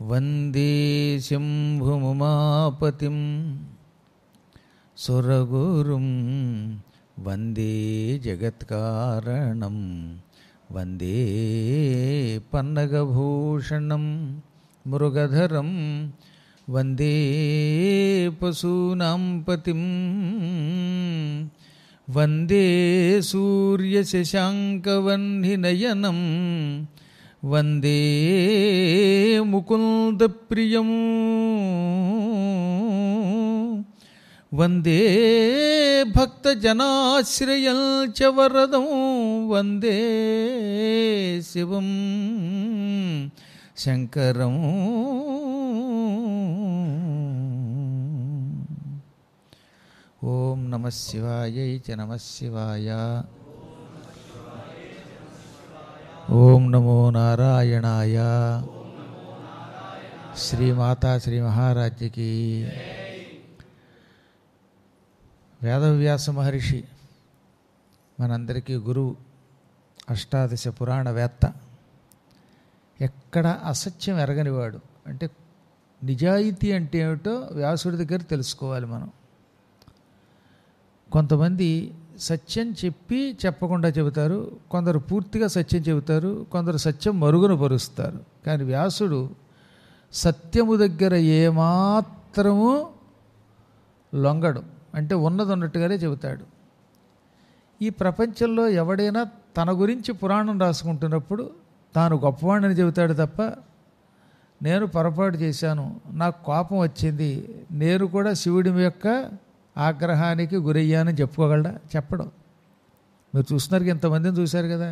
వందే శంభుముమాపతిం సురగురుం వందే జగత్కారణం వందే పన్నగభూషణం మృగధరం వందే పశూనాం పతిం వందే సూర్యశశాంకవన్నినయనం వందే ముకుందప్రియం వందే భక్తజనాశ్రయం చ వరదం వందే శివం శంకరం ఓం నమ శివాయై చ నమ శివాయ ఓం నమో నారాయణాయ శ్రీమాతా శ్రీ మహారాజ్యకి వేదవ్యాస మహర్షి మనందరికీ గురువు అష్టాదశ పురాణవేత్త ఎక్కడ అసత్యం ఎరగనివాడు అంటే నిజాయితీ అంటే ఏమిటో వ్యాసుడి దగ్గర తెలుసుకోవాలి మనం కొంతమంది సత్యం చెప్పి చెప్పకుండా చెబుతారు కొందరు పూర్తిగా సత్యం చెబుతారు కొందరు సత్యం మరుగున పరుస్తారు కానీ వ్యాసుడు సత్యము దగ్గర ఏమాత్రము లొంగడు అంటే ఉన్నది ఉన్నట్టుగానే చెబుతాడు ఈ ప్రపంచంలో ఎవడైనా తన గురించి పురాణం రాసుకుంటున్నప్పుడు తాను గొప్పవాడిని చెబుతాడు తప్ప నేను పొరపాటు చేశాను నాకు కోపం వచ్చింది నేను కూడా శివుడి యొక్క ఆగ్రహానికి గురయ్యానని చెప్పుకోగలడా చెప్పడం మీరు చూస్తున్నారు ఇంతమందిని చూశారు కదా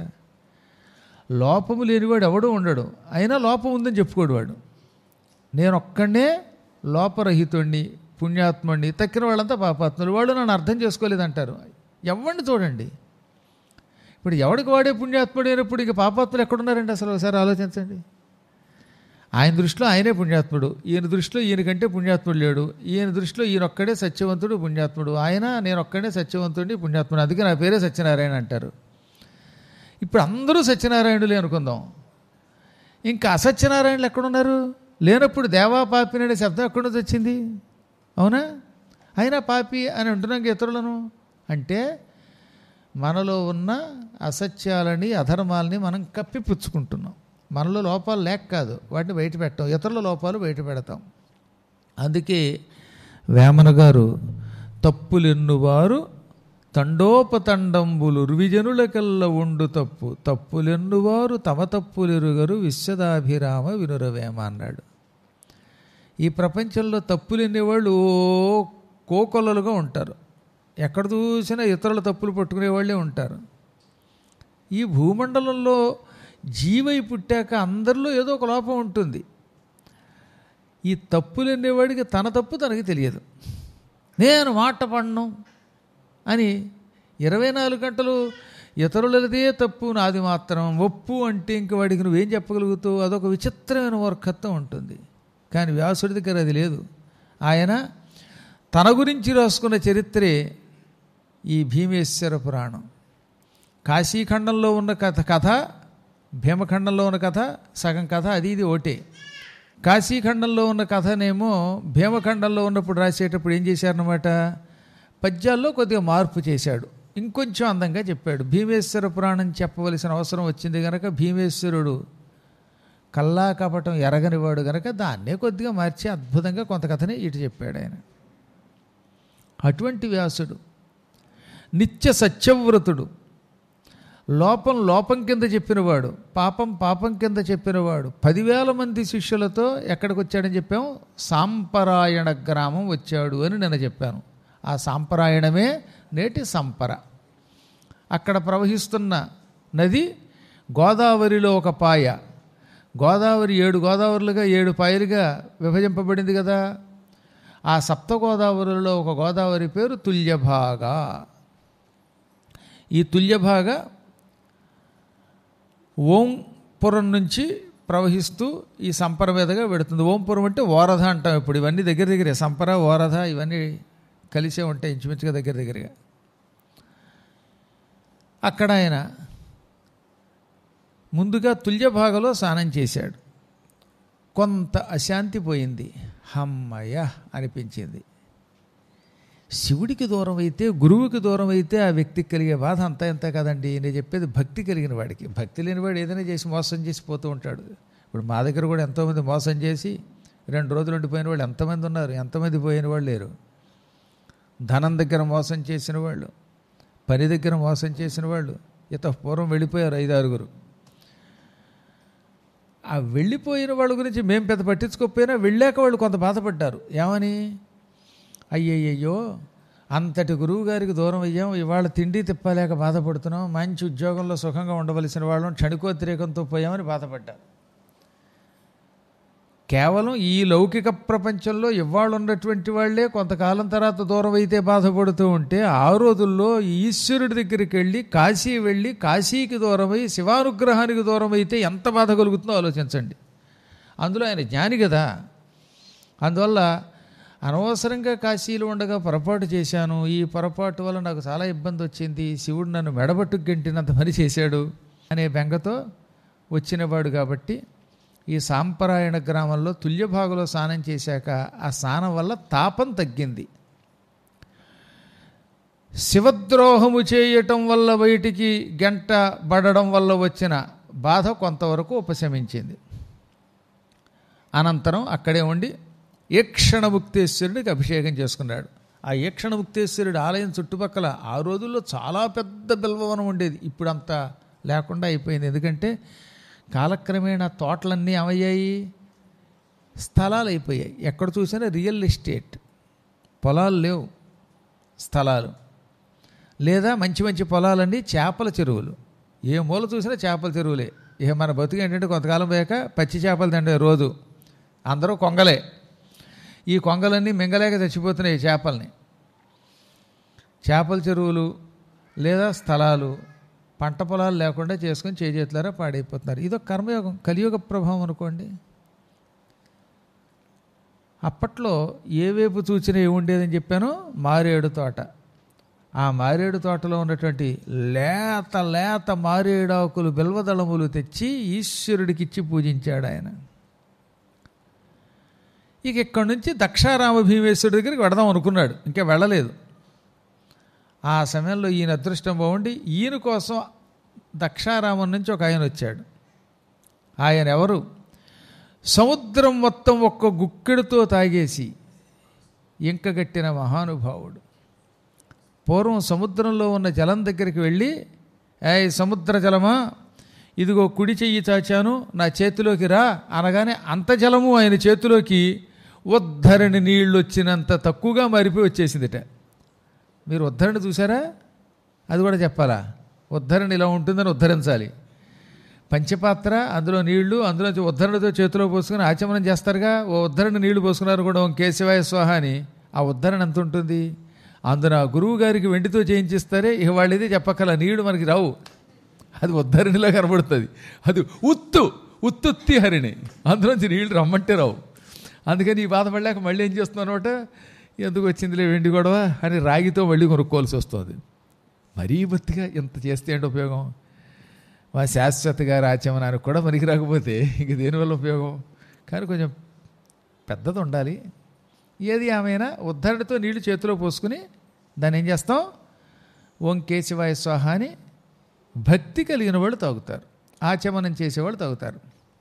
లోపము లేనివాడు ఎవడూ ఉండడు అయినా లోపం ఉందని చెప్పుకోడు వాడు నేను ఒక్కడే లోపరహితుణ్ణి పుణ్యాత్ముడిని తక్కిన వాళ్ళంతా పాపాత్ములు వాళ్ళు నన్ను అర్థం చేసుకోలేదంటారు ఎవరిని చూడండి ఇప్పుడు ఎవడికి వాడే పుణ్యాత్ముడు అయినప్పుడు ఇక పాపాత్ములు ఎక్కడున్నారండి అసలు ఒకసారి ఆలోచించండి ఆయన దృష్టిలో ఆయనే పుణ్యాత్ముడు ఈయన దృష్టిలో ఈయనకంటే పుణ్యాత్ముడు లేడు ఈయన దృష్టిలో ఈయన ఒక్కడే సత్యవంతుడు పుణ్యాత్ముడు ఆయన నేను ఒక్కడే సత్యవంతుడిని పుణ్యాత్ముడు అందుకే నా పేరే సత్యనారాయణ అంటారు ఇప్పుడు అందరూ సత్యనారాయణులే అనుకుందాం ఇంకా అసత్యనారాయణులు ఎక్కడున్నారు లేనప్పుడు దేవా పాపిని అనే శబ్దం ఎక్కడి నుంచి వచ్చింది అవునా అయినా పాపి అని అంటున్నాం ఇతరులను అంటే మనలో ఉన్న అసత్యాలని అధర్మాలని మనం కప్పిపుచ్చుకుంటున్నాం మనలో లోపాలు లేక కాదు వాటిని బయట పెట్టాం ఇతరుల లోపాలు బయట పెడతాం అందుకే వేమన గారు తప్పులెన్నువారు తండోపతండంబులు రువిజనులకల్ల ఉండు తప్పు తప్పులెన్నువారు తమ తప్పులెరుగరు విశ్వదాభిరామ వినురవేమ అన్నాడు ఈ ప్రపంచంలో తప్పులెన్నేవాళ్ళు ఓ కోకొల్లలుగా ఉంటారు ఎక్కడ చూసినా ఇతరుల తప్పులు పట్టుకునే వాళ్ళే ఉంటారు ఈ భూమండలంలో జీవై పుట్టాక అందరిలో ఏదో ఒక లోపం ఉంటుంది ఈ తప్పులు అనేవాడికి తన తప్పు తనకి తెలియదు నేను మాట పడను అని ఇరవై నాలుగు గంటలు ఇతరులదే తప్పు నాది మాత్రం ఒప్పు అంటే ఇంక వాడికి నువ్వేం చెప్పగలుగుతావు అదొక విచిత్రమైన మూర్ఖత్వం ఉంటుంది కానీ వ్యాసుడి దగ్గర అది లేదు ఆయన తన గురించి రాసుకున్న చరిత్రే ఈ భీమేశ్వర పురాణం కాశీఖండంలో ఉన్న కథ కథ భీమఖండంలో ఉన్న కథ సగం కథ అది ఇది ఒకటే కాశీఖండంలో ఉన్న కథనేమో భీమఖండంలో ఉన్నప్పుడు రాసేటప్పుడు ఏం చేశారనమాట పద్యాల్లో కొద్దిగా మార్పు చేశాడు ఇంకొంచెం అందంగా చెప్పాడు భీమేశ్వర పురాణం చెప్పవలసిన అవసరం వచ్చింది కనుక భీమేశ్వరుడు కల్లా కపటం ఎరగనివాడు కనుక దాన్నే కొద్దిగా మార్చి అద్భుతంగా కొంత కథని ఇటు చెప్పాడు ఆయన అటువంటి వ్యాసుడు నిత్య సత్యవ్రతుడు లోపం లోపం కింద చెప్పినవాడు పాపం పాపం కింద చెప్పినవాడు పదివేల మంది శిష్యులతో ఎక్కడికి వచ్చాడని చెప్పాము సాంపరాయణ గ్రామం వచ్చాడు అని నేను చెప్పాను ఆ సాంపరాయణమే నేటి సంపర అక్కడ ప్రవహిస్తున్న నది గోదావరిలో ఒక పాయ గోదావరి ఏడు గోదావరులుగా ఏడు పాయలుగా విభజింపబడింది కదా ఆ సప్త గోదావరిలో ఒక గోదావరి పేరు తుల్యభాగ ఈ తుల్యభాగ ఓంపురం నుంచి ప్రవహిస్తూ ఈ సంపర మీదుగా పెడుతుంది ఓంపురం అంటే ఓరధ అంటాం ఇప్పుడు ఇవన్నీ దగ్గర దగ్గరే సంపర ఓరధ ఇవన్నీ కలిసే ఉంటాయి ఇంచుమించుగా దగ్గర దగ్గరగా అక్కడ ఆయన ముందుగా తుల్యభాగలో స్నానం చేశాడు కొంత అశాంతి పోయింది హమ్మయ్య అనిపించింది శివుడికి దూరం అయితే గురువుకి దూరం అయితే ఆ వ్యక్తికి కలిగే బాధ అంతా ఎంత కదండి నేను చెప్పేది భక్తి కలిగిన వాడికి భక్తి లేనివాడు ఏదైనా చేసి మోసం చేసి పోతూ ఉంటాడు ఇప్పుడు మా దగ్గర కూడా ఎంతోమంది మోసం చేసి రెండు రోజులు ఉండిపోయిన వాళ్ళు ఎంతమంది ఉన్నారు ఎంతమంది పోయిన వాళ్ళు లేరు ధనం దగ్గర మోసం చేసిన వాళ్ళు పని దగ్గర మోసం చేసిన వాళ్ళు ఇత పూర్వం వెళ్ళిపోయారు ఐదు ఆరుగురు ఆ వెళ్ళిపోయిన వాళ్ళ గురించి మేము పెద్ద పట్టించుకోకపోయినా వెళ్ళాక వాళ్ళు కొంత బాధపడ్డారు ఏమని అయ్యయ్యో అంతటి గురువు గారికి దూరం అయ్యాం ఇవాళ తిండి తిప్పలేక బాధపడుతున్నాం మంచి ఉద్యోగంలో సుఖంగా ఉండవలసిన వాళ్ళం క్షణికోద్రేకంతో పోయామని బాధపడ్డారు కేవలం ఈ లౌకిక ప్రపంచంలో ఇవాళ ఉన్నటువంటి వాళ్ళే కొంతకాలం తర్వాత దూరం అయితే బాధపడుతూ ఉంటే ఆ రోజుల్లో ఈశ్వరుడి దగ్గరికి వెళ్ళి కాశీ వెళ్ళి కాశీకి దూరమై శివానుగ్రహానికి దూరం అయితే ఎంత బాధ కలుగుతుందో ఆలోచించండి అందులో ఆయన జ్ఞాని కదా అందువల్ల అనవసరంగా కాశీలో ఉండగా పొరపాటు చేశాను ఈ పొరపాటు వల్ల నాకు చాలా ఇబ్బంది వచ్చింది శివుడు నన్ను మెడబట్టు గంటినంత పని చేశాడు అనే బెంగతో వచ్చినవాడు కాబట్టి ఈ సాంపరాయణ గ్రామంలో తుల్యభాగంలో స్నానం చేశాక ఆ స్నానం వల్ల తాపం తగ్గింది శివద్రోహము చేయటం వల్ల బయటికి గంట పడడం వల్ల వచ్చిన బాధ కొంతవరకు ఉపశమించింది అనంతరం అక్కడే ఉండి ఏక్షణముక్తేశ్వరుడికి అభిషేకం చేసుకున్నాడు ఆ ఏక్షణముక్తేశ్వరుడి ఆలయం చుట్టుపక్కల ఆ రోజుల్లో చాలా పెద్ద బిల్వవనం ఉండేది ఇప్పుడు అంత లేకుండా అయిపోయింది ఎందుకంటే కాలక్రమేణా తోటలన్నీ ఏమయ్యాయి స్థలాలు అయిపోయాయి ఎక్కడ చూసినా రియల్ ఎస్టేట్ పొలాలు లేవు స్థలాలు లేదా మంచి మంచి పొలాలన్నీ చేపల చెరువులు ఏ మూల చూసినా చేపల చెరువులే ఇక మన బతుకు ఏంటంటే కొంతకాలం పోయాక పచ్చి చేపలు తండే రోజు అందరూ కొంగలే ఈ కొంగలన్నీ మింగలేక చచ్చిపోతున్నాయి ఈ చేపల్ని చేపల చెరువులు లేదా స్థలాలు పంట పొలాలు లేకుండా చేసుకొని చేజేతులారా పాడైపోతున్నారు ఇదొక కర్మయోగం కలియుగ ప్రభావం అనుకోండి అప్పట్లో ఏ వైపు చూచినా ఏముండేదని చెప్పాను మారేడు తోట ఆ మారేడు తోటలో ఉన్నటువంటి లేత లేత మారేడాకులు బిల్వదళములు తెచ్చి ఈశ్వరుడికిచ్చి పూజించాడు ఆయన ఇక ఇక్కడి నుంచి దక్షారామ భీమేశ్వరుడి దగ్గరికి వెడదాం అనుకున్నాడు ఇంకా వెళ్ళలేదు ఆ సమయంలో ఈయన అదృష్టం బాగుండి ఈయన కోసం దక్షారామం నుంచి ఒక ఆయన వచ్చాడు ఆయన ఎవరు సముద్రం మొత్తం ఒక్క గుక్కెడుతో తాగేసి ఇంకగట్టిన మహానుభావుడు పూర్వం సముద్రంలో ఉన్న జలం దగ్గరికి వెళ్ళి ఏ సముద్ర జలమా ఇదిగో కుడి చెయ్యి చాచాను నా చేతిలోకి రా అనగానే అంత జలము ఆయన చేతిలోకి ఉద్ధరణి నీళ్ళు వచ్చినంత తక్కువగా మారిపోయి వచ్చేసిందిట మీరు ఉద్ధరణ చూసారా అది కూడా చెప్పాలా ఉద్ధరణ ఇలా ఉంటుందని ఉద్ధరించాలి పంచపాత్ర అందులో నీళ్లు అందులో ఉద్ధరణతో చేతిలో పోసుకుని ఆచమనం చేస్తారుగా ఓ ఉద్ధరణ నీళ్లు పోసుకున్నారు కూడా ఓం కేశవాయ స్వాహ అని ఆ ఉద్ధరణ ఎంత ఉంటుంది అందున గురువు గారికి వెండితో చేయించిస్తారే ఇక వాళ్ళు ఇది చెప్పక్కల నీళ్లు మనకి రావు అది ఉద్ధరణిలా కనబడుతుంది అది ఉత్తు ఉత్తుత్తి హరిణి అందులోంచి నీళ్లు రమ్మంటే రావు అందుకని ఈ బాధపడలేక మళ్ళీ ఏం చేస్తున్నాను అనమాట ఎందుకు వచ్చిందిలే వెండి గొడవ అని రాగితో మళ్ళీ కొనుక్కోవాల్సి వస్తుంది మరీ బొత్తిగా ఇంత చేస్తే ఏంటి ఉపయోగం మా శాశ్వత గారి ఆచమనానికి కూడా పనికి రాకపోతే ఇంక దేనివల్ల ఉపయోగం కానీ కొంచెం పెద్దది ఉండాలి ఏది ఆమెనా ఉద్ధరణతో నీళ్లు చేతిలో పోసుకుని దాన్ని ఏం చేస్తాం ఓం కేశవాయ స్వాహ అని భక్తి కలిగిన వాళ్ళు తాగుతారు ఆచమనం చేసేవాళ్ళు తాగుతారు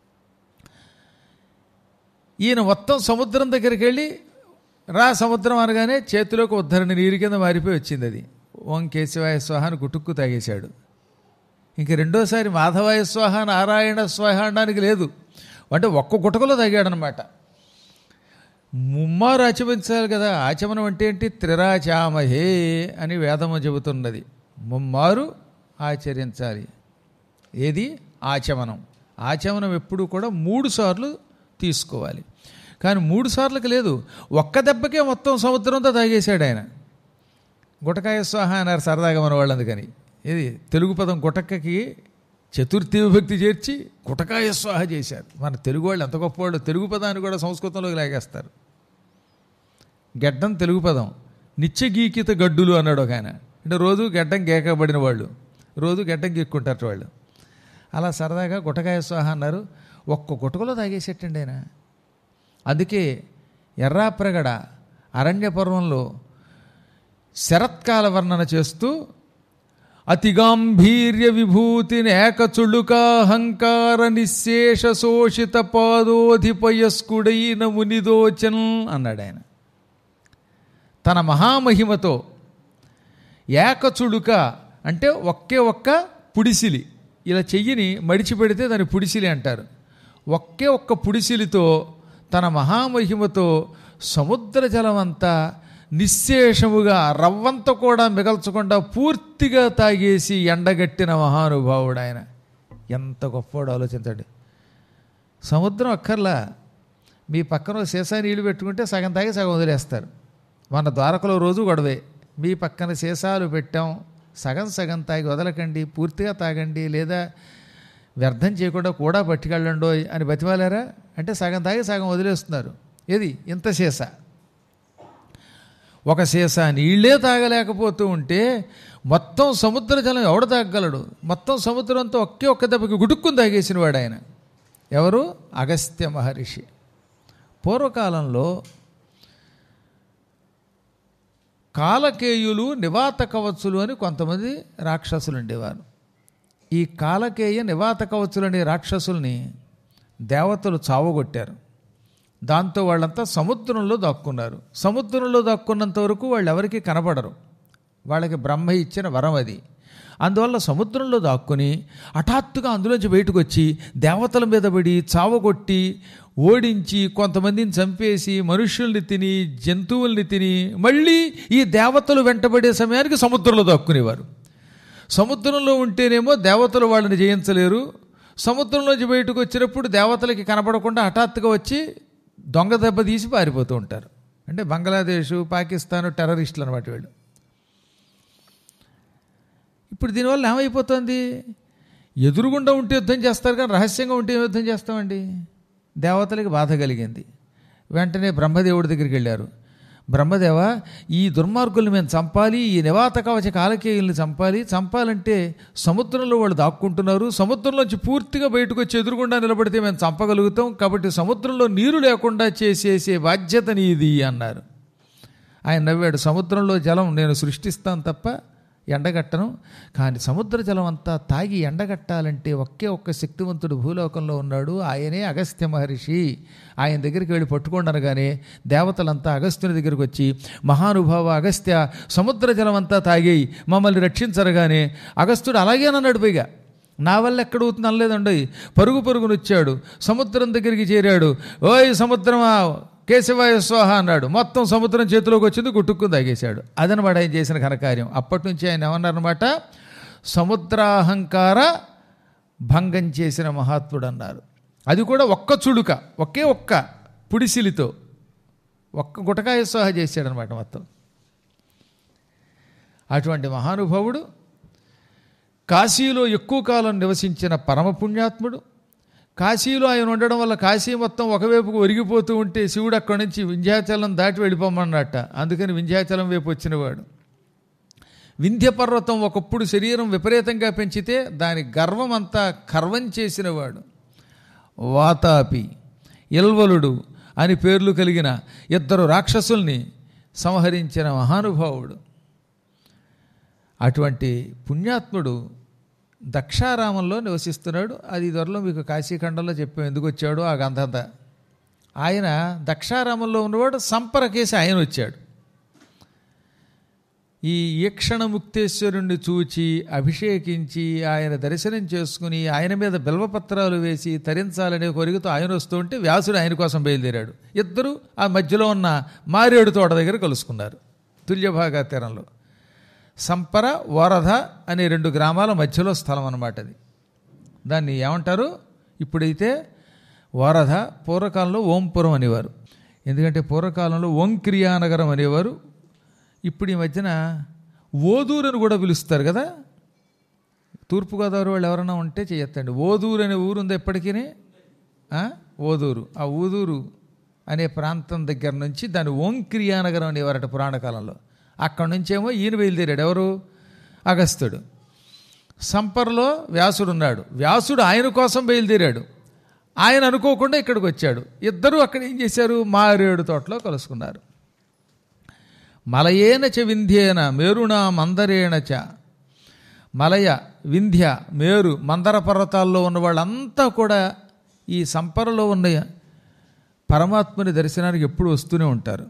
ఈయన మొత్తం సముద్రం దగ్గరికి వెళ్ళి రా సముద్రం అనగానే చేతిలోకి ఉద్ధరణ నీరు కింద మారిపోయి వచ్చింది అది ఓం కేశవాయ స్వాహ అని గుటుక్కు తాగేశాడు ఇంక రెండోసారి మాధవాయ స్వాహ నారాయణ స్వాహ అనడానికి లేదు అంటే ఒక్క గుటకలో తాగాడనమాట ముమ్మారు ఆచమించాలి కదా ఆచమనం అంటే ఏంటి త్రిరాచామహే అని వేదము చెబుతున్నది ముమ్మారు ఆచరించాలి ఏది ఆచమనం ఆచమనం ఎప్పుడు కూడా మూడు సార్లు తీసుకోవాలి కానీ మూడు సార్లకు లేదు ఒక్క దెబ్బకే మొత్తం సముద్రంతో తాగేశాడు ఆయన గుటకాయ స్వాహ అన్నారు సరదాగా మన వాళ్ళు అందుకని ఇది తెలుగు పదం గుటకకి చతుర్థి విభక్తి చేర్చి గుటకాయ స్వాహ చేశారు మన తెలుగు వాళ్ళు ఎంత గొప్పవాళ్ళు తెలుగు పదాన్ని కూడా సంస్కృతంలోకి లాగేస్తారు గెడ్డం తెలుగు పదం నిత్యగీకిత గడ్డులు అన్నాడు ఒక ఆయన అంటే రోజు గెడ్డం గేకబడిన వాళ్ళు రోజు గెడ్డం గీక్కుంటారు వాళ్ళు అలా సరదాగా గుటకాయ స్వాహ అన్నారు ఒక్క గుటకలో తాగేసేటండి ఆయన అందుకే ఎర్రాప్రగడ అరణ్యపర్వంలో శరత్కాల వర్ణన చేస్తూ అతిగాంభీర్య విభూతిని ఏకచుళుకాహంకార నిశేష శోషిత పాదోధిపయస్కుడైన మునిదోచన్ అన్నాడు ఆయన తన మహామహిమతో ఏకచుడుక అంటే ఒకే ఒక్క పుడిసిలి ఇలా చెయ్యిని మడిచిపెడితే దాని పుడిసిలి అంటారు ఒకే ఒక్క పుడిసిలితో తన మహామహిమతో సముద్ర జలమంతా నిశ్శేషముగా రవ్వంత కూడా మిగల్చకుండా పూర్తిగా తాగేసి ఎండగట్టిన మహానుభావుడు ఆయన ఎంత గొప్పవాడు ఆలోచించండి సముద్రం అక్కర్లా మీ పక్కన ఓ సీసా నీళ్లు పెట్టుకుంటే సగం తాగి సగం వదిలేస్తారు మన ద్వారకలో రోజు గొడవే మీ పక్కన సీసాలు పెట్టాం సగం సగం తాగి వదలకండి పూర్తిగా తాగండి లేదా వ్యర్థం చేయకుండా కూడా పట్టుకెళ్ళండో అని బతిమాలారా అంటే సగం తాగి సగం వదిలేస్తున్నారు ఏది ఇంత సీసా ఒక సీసా నీళ్ళే తాగలేకపోతూ ఉంటే మొత్తం సముద్ర జలం ఎవడు తాగగలడు మొత్తం సముద్రంతో ఒకే ఒక్క దెబ్బకి గుడుక్కుని తాగేసిన వాడు ఆయన ఎవరు అగస్త్య మహర్షి పూర్వకాలంలో కాలకేయులు నివాత కవచులు అని కొంతమంది రాక్షసులు ఉండేవారు ఈ కాలకేయ నివాత కవచులు అనే రాక్షసుల్ని దేవతలు చావగొట్టారు దాంతో వాళ్ళంతా సముద్రంలో దాక్కున్నారు సముద్రంలో దాక్కున్నంత వరకు వాళ్ళు ఎవరికీ కనపడరు వాళ్ళకి బ్రహ్మ ఇచ్చిన వరం అది అందువల్ల సముద్రంలో దాక్కుని హఠాత్తుగా అందులోంచి బయటకు వచ్చి దేవతల మీద పడి చావగొట్టి ఓడించి కొంతమందిని చంపేసి మనుష్యుల్ని తిని జంతువుల్ని తిని మళ్ళీ ఈ దేవతలు వెంటబడే సమయానికి సముద్రంలో దాక్కునేవారు సముద్రంలో ఉంటేనేమో దేవతలు వాళ్ళని జయించలేరు సముద్రంలోంచి బయటకు వచ్చినప్పుడు దేవతలకి కనపడకుండా హఠాత్తుగా వచ్చి దొంగ దెబ్బ తీసి పారిపోతూ ఉంటారు అంటే బంగ్లాదేశ్ పాకిస్తాన్ టెర్రరిస్టులు అనమాట వీళ్ళు ఇప్పుడు దీనివల్ల ఏమైపోతుంది ఎదురుగుండా ఉంటే యుద్ధం చేస్తారు కానీ రహస్యంగా ఉంటే ఏం యుద్ధం చేస్తామండి దేవతలకి బాధ కలిగింది వెంటనే బ్రహ్మదేవుడి దగ్గరికి వెళ్ళారు బ్రహ్మదేవ ఈ దుర్మార్గుల్ని మేము చంపాలి ఈ నివాత కవచ కాలకేయుల్ని చంపాలి చంపాలంటే సముద్రంలో వాళ్ళు దాక్కుంటున్నారు సముద్రంలోంచి పూర్తిగా బయటకు వచ్చి ఎదురుగుండా నిలబడితే మేము చంపగలుగుతాం కాబట్టి సముద్రంలో నీరు లేకుండా చేసేసే బాధ్యత నీది అన్నారు ఆయన నవ్వాడు సముద్రంలో జలం నేను సృష్టిస్తాను తప్ప ఎండగట్టను కానీ సముద్ర జలం అంతా తాగి ఎండగట్టాలంటే ఒకే ఒక్క శక్తివంతుడు భూలోకంలో ఉన్నాడు ఆయనే అగస్త్య మహర్షి ఆయన దగ్గరికి వెళ్ళి పట్టుకోండి అనగానే దేవతలంతా అగస్త్యుని దగ్గరికి వచ్చి మహానుభావ అగస్త్య సముద్ర జలం అంతా తాగేయి మమ్మల్ని రక్షించరగానే అగస్త్యుడు అలాగేనన్నాడు పైగా నా వల్ల ఎక్కడ అవుతుంది అనలేదండి పరుగు పరుగునొచ్చాడు సముద్రం దగ్గరికి చేరాడు ఓయ్ సముద్రమా కేశవాయ స్వాహ అన్నాడు మొత్తం సముద్రం చేతిలోకి వచ్చింది గుట్టుక్కుని తాగేశాడు అదనమాట ఆయన చేసిన ఘనకార్యం అప్పటి నుంచి ఆయన ఏమన్నారనమాట సముద్రాహంకార భంగం చేసిన మహాత్ముడు అన్నారు అది కూడా ఒక్క చుడుక ఒకే ఒక్క పుడిసిలితో ఒక్క గుటకాయ స్వాహ చేశాడనమాట మొత్తం అటువంటి మహానుభావుడు కాశీలో ఎక్కువ కాలం నివసించిన పరమ పుణ్యాత్ముడు కాశీలో ఆయన ఉండడం వల్ల కాశీ మొత్తం ఒకవైపుకు ఒరిగిపోతూ ఉంటే శివుడు అక్కడి నుంచి వింధ్యాచలం దాటి వెళ్ళిపోమన్నట్ట అందుకని వింధ్యాచలం వైపు వచ్చినవాడు వింధ్య పర్వతం ఒకప్పుడు శరీరం విపరీతంగా పెంచితే దాని గర్వం అంతా కర్వం చేసినవాడు వాతాపి ఇల్వలుడు అని పేర్లు కలిగిన ఇద్దరు రాక్షసుల్ని సంహరించిన మహానుభావుడు అటువంటి పుణ్యాత్ముడు దక్షారామంలో నివసిస్తున్నాడు అది త్వరలో మీకు కాశీఖండంలో చెప్పాం ఎందుకు వచ్చాడో ఆ గంధంత ఆయన దక్షారామంలో ఉన్నవాడు సంపరకేసి ఆయన వచ్చాడు ఈ ఈక్షణ ముక్తేశ్వరుణ్ణి చూచి అభిషేకించి ఆయన దర్శనం చేసుకుని ఆయన మీద బిల్వపత్రాలు వేసి తరించాలనే కోరికతో ఆయన వస్తూ ఉంటే వ్యాసుడు ఆయన కోసం బయలుదేరాడు ఇద్దరు ఆ మధ్యలో ఉన్న మారేడు తోట దగ్గర కలుసుకున్నారు తుల్యభాగా తీరంలో సంపర వరధ అనే రెండు గ్రామాల మధ్యలో స్థలం అన్నమాట అది దాన్ని ఏమంటారు ఇప్పుడైతే వరధ పూర్వకాలంలో ఓంపురం అనేవారు ఎందుకంటే పూర్వకాలంలో ఓంక్రియానగరం అనేవారు ఇప్పుడు ఈ మధ్యన ఓదూరు అని కూడా పిలుస్తారు కదా తూర్పుగోదావరి వాళ్ళు ఎవరైనా ఉంటే చేయొద్దండి ఓదూరు అనే ఊరు ఉంది ఎప్పటికీ ఓదూరు ఆ ఊదూరు అనే ప్రాంతం దగ్గర నుంచి దాన్ని ఓంక్రియానగరం అనేవారట పురాణ కాలంలో అక్కడి నుంచేమో ఈయన బయలుదేరాడు ఎవరు అగస్త్యుడు సంపర్లో వ్యాసుడు ఉన్నాడు వ్యాసుడు ఆయన కోసం బయలుదేరాడు ఆయన అనుకోకుండా ఇక్కడికి వచ్చాడు ఇద్దరూ అక్కడ ఏం చేశారు మారేడు తోటలో కలుసుకున్నారు మలయేన చ వింధ్యేన మేరుణ మందరేణ చ మలయ వింధ్య మేరు మందర పర్వతాల్లో ఉన్న వాళ్ళంతా కూడా ఈ సంపరలో ఉన్న పరమాత్మని దర్శనానికి ఎప్పుడు వస్తూనే ఉంటారు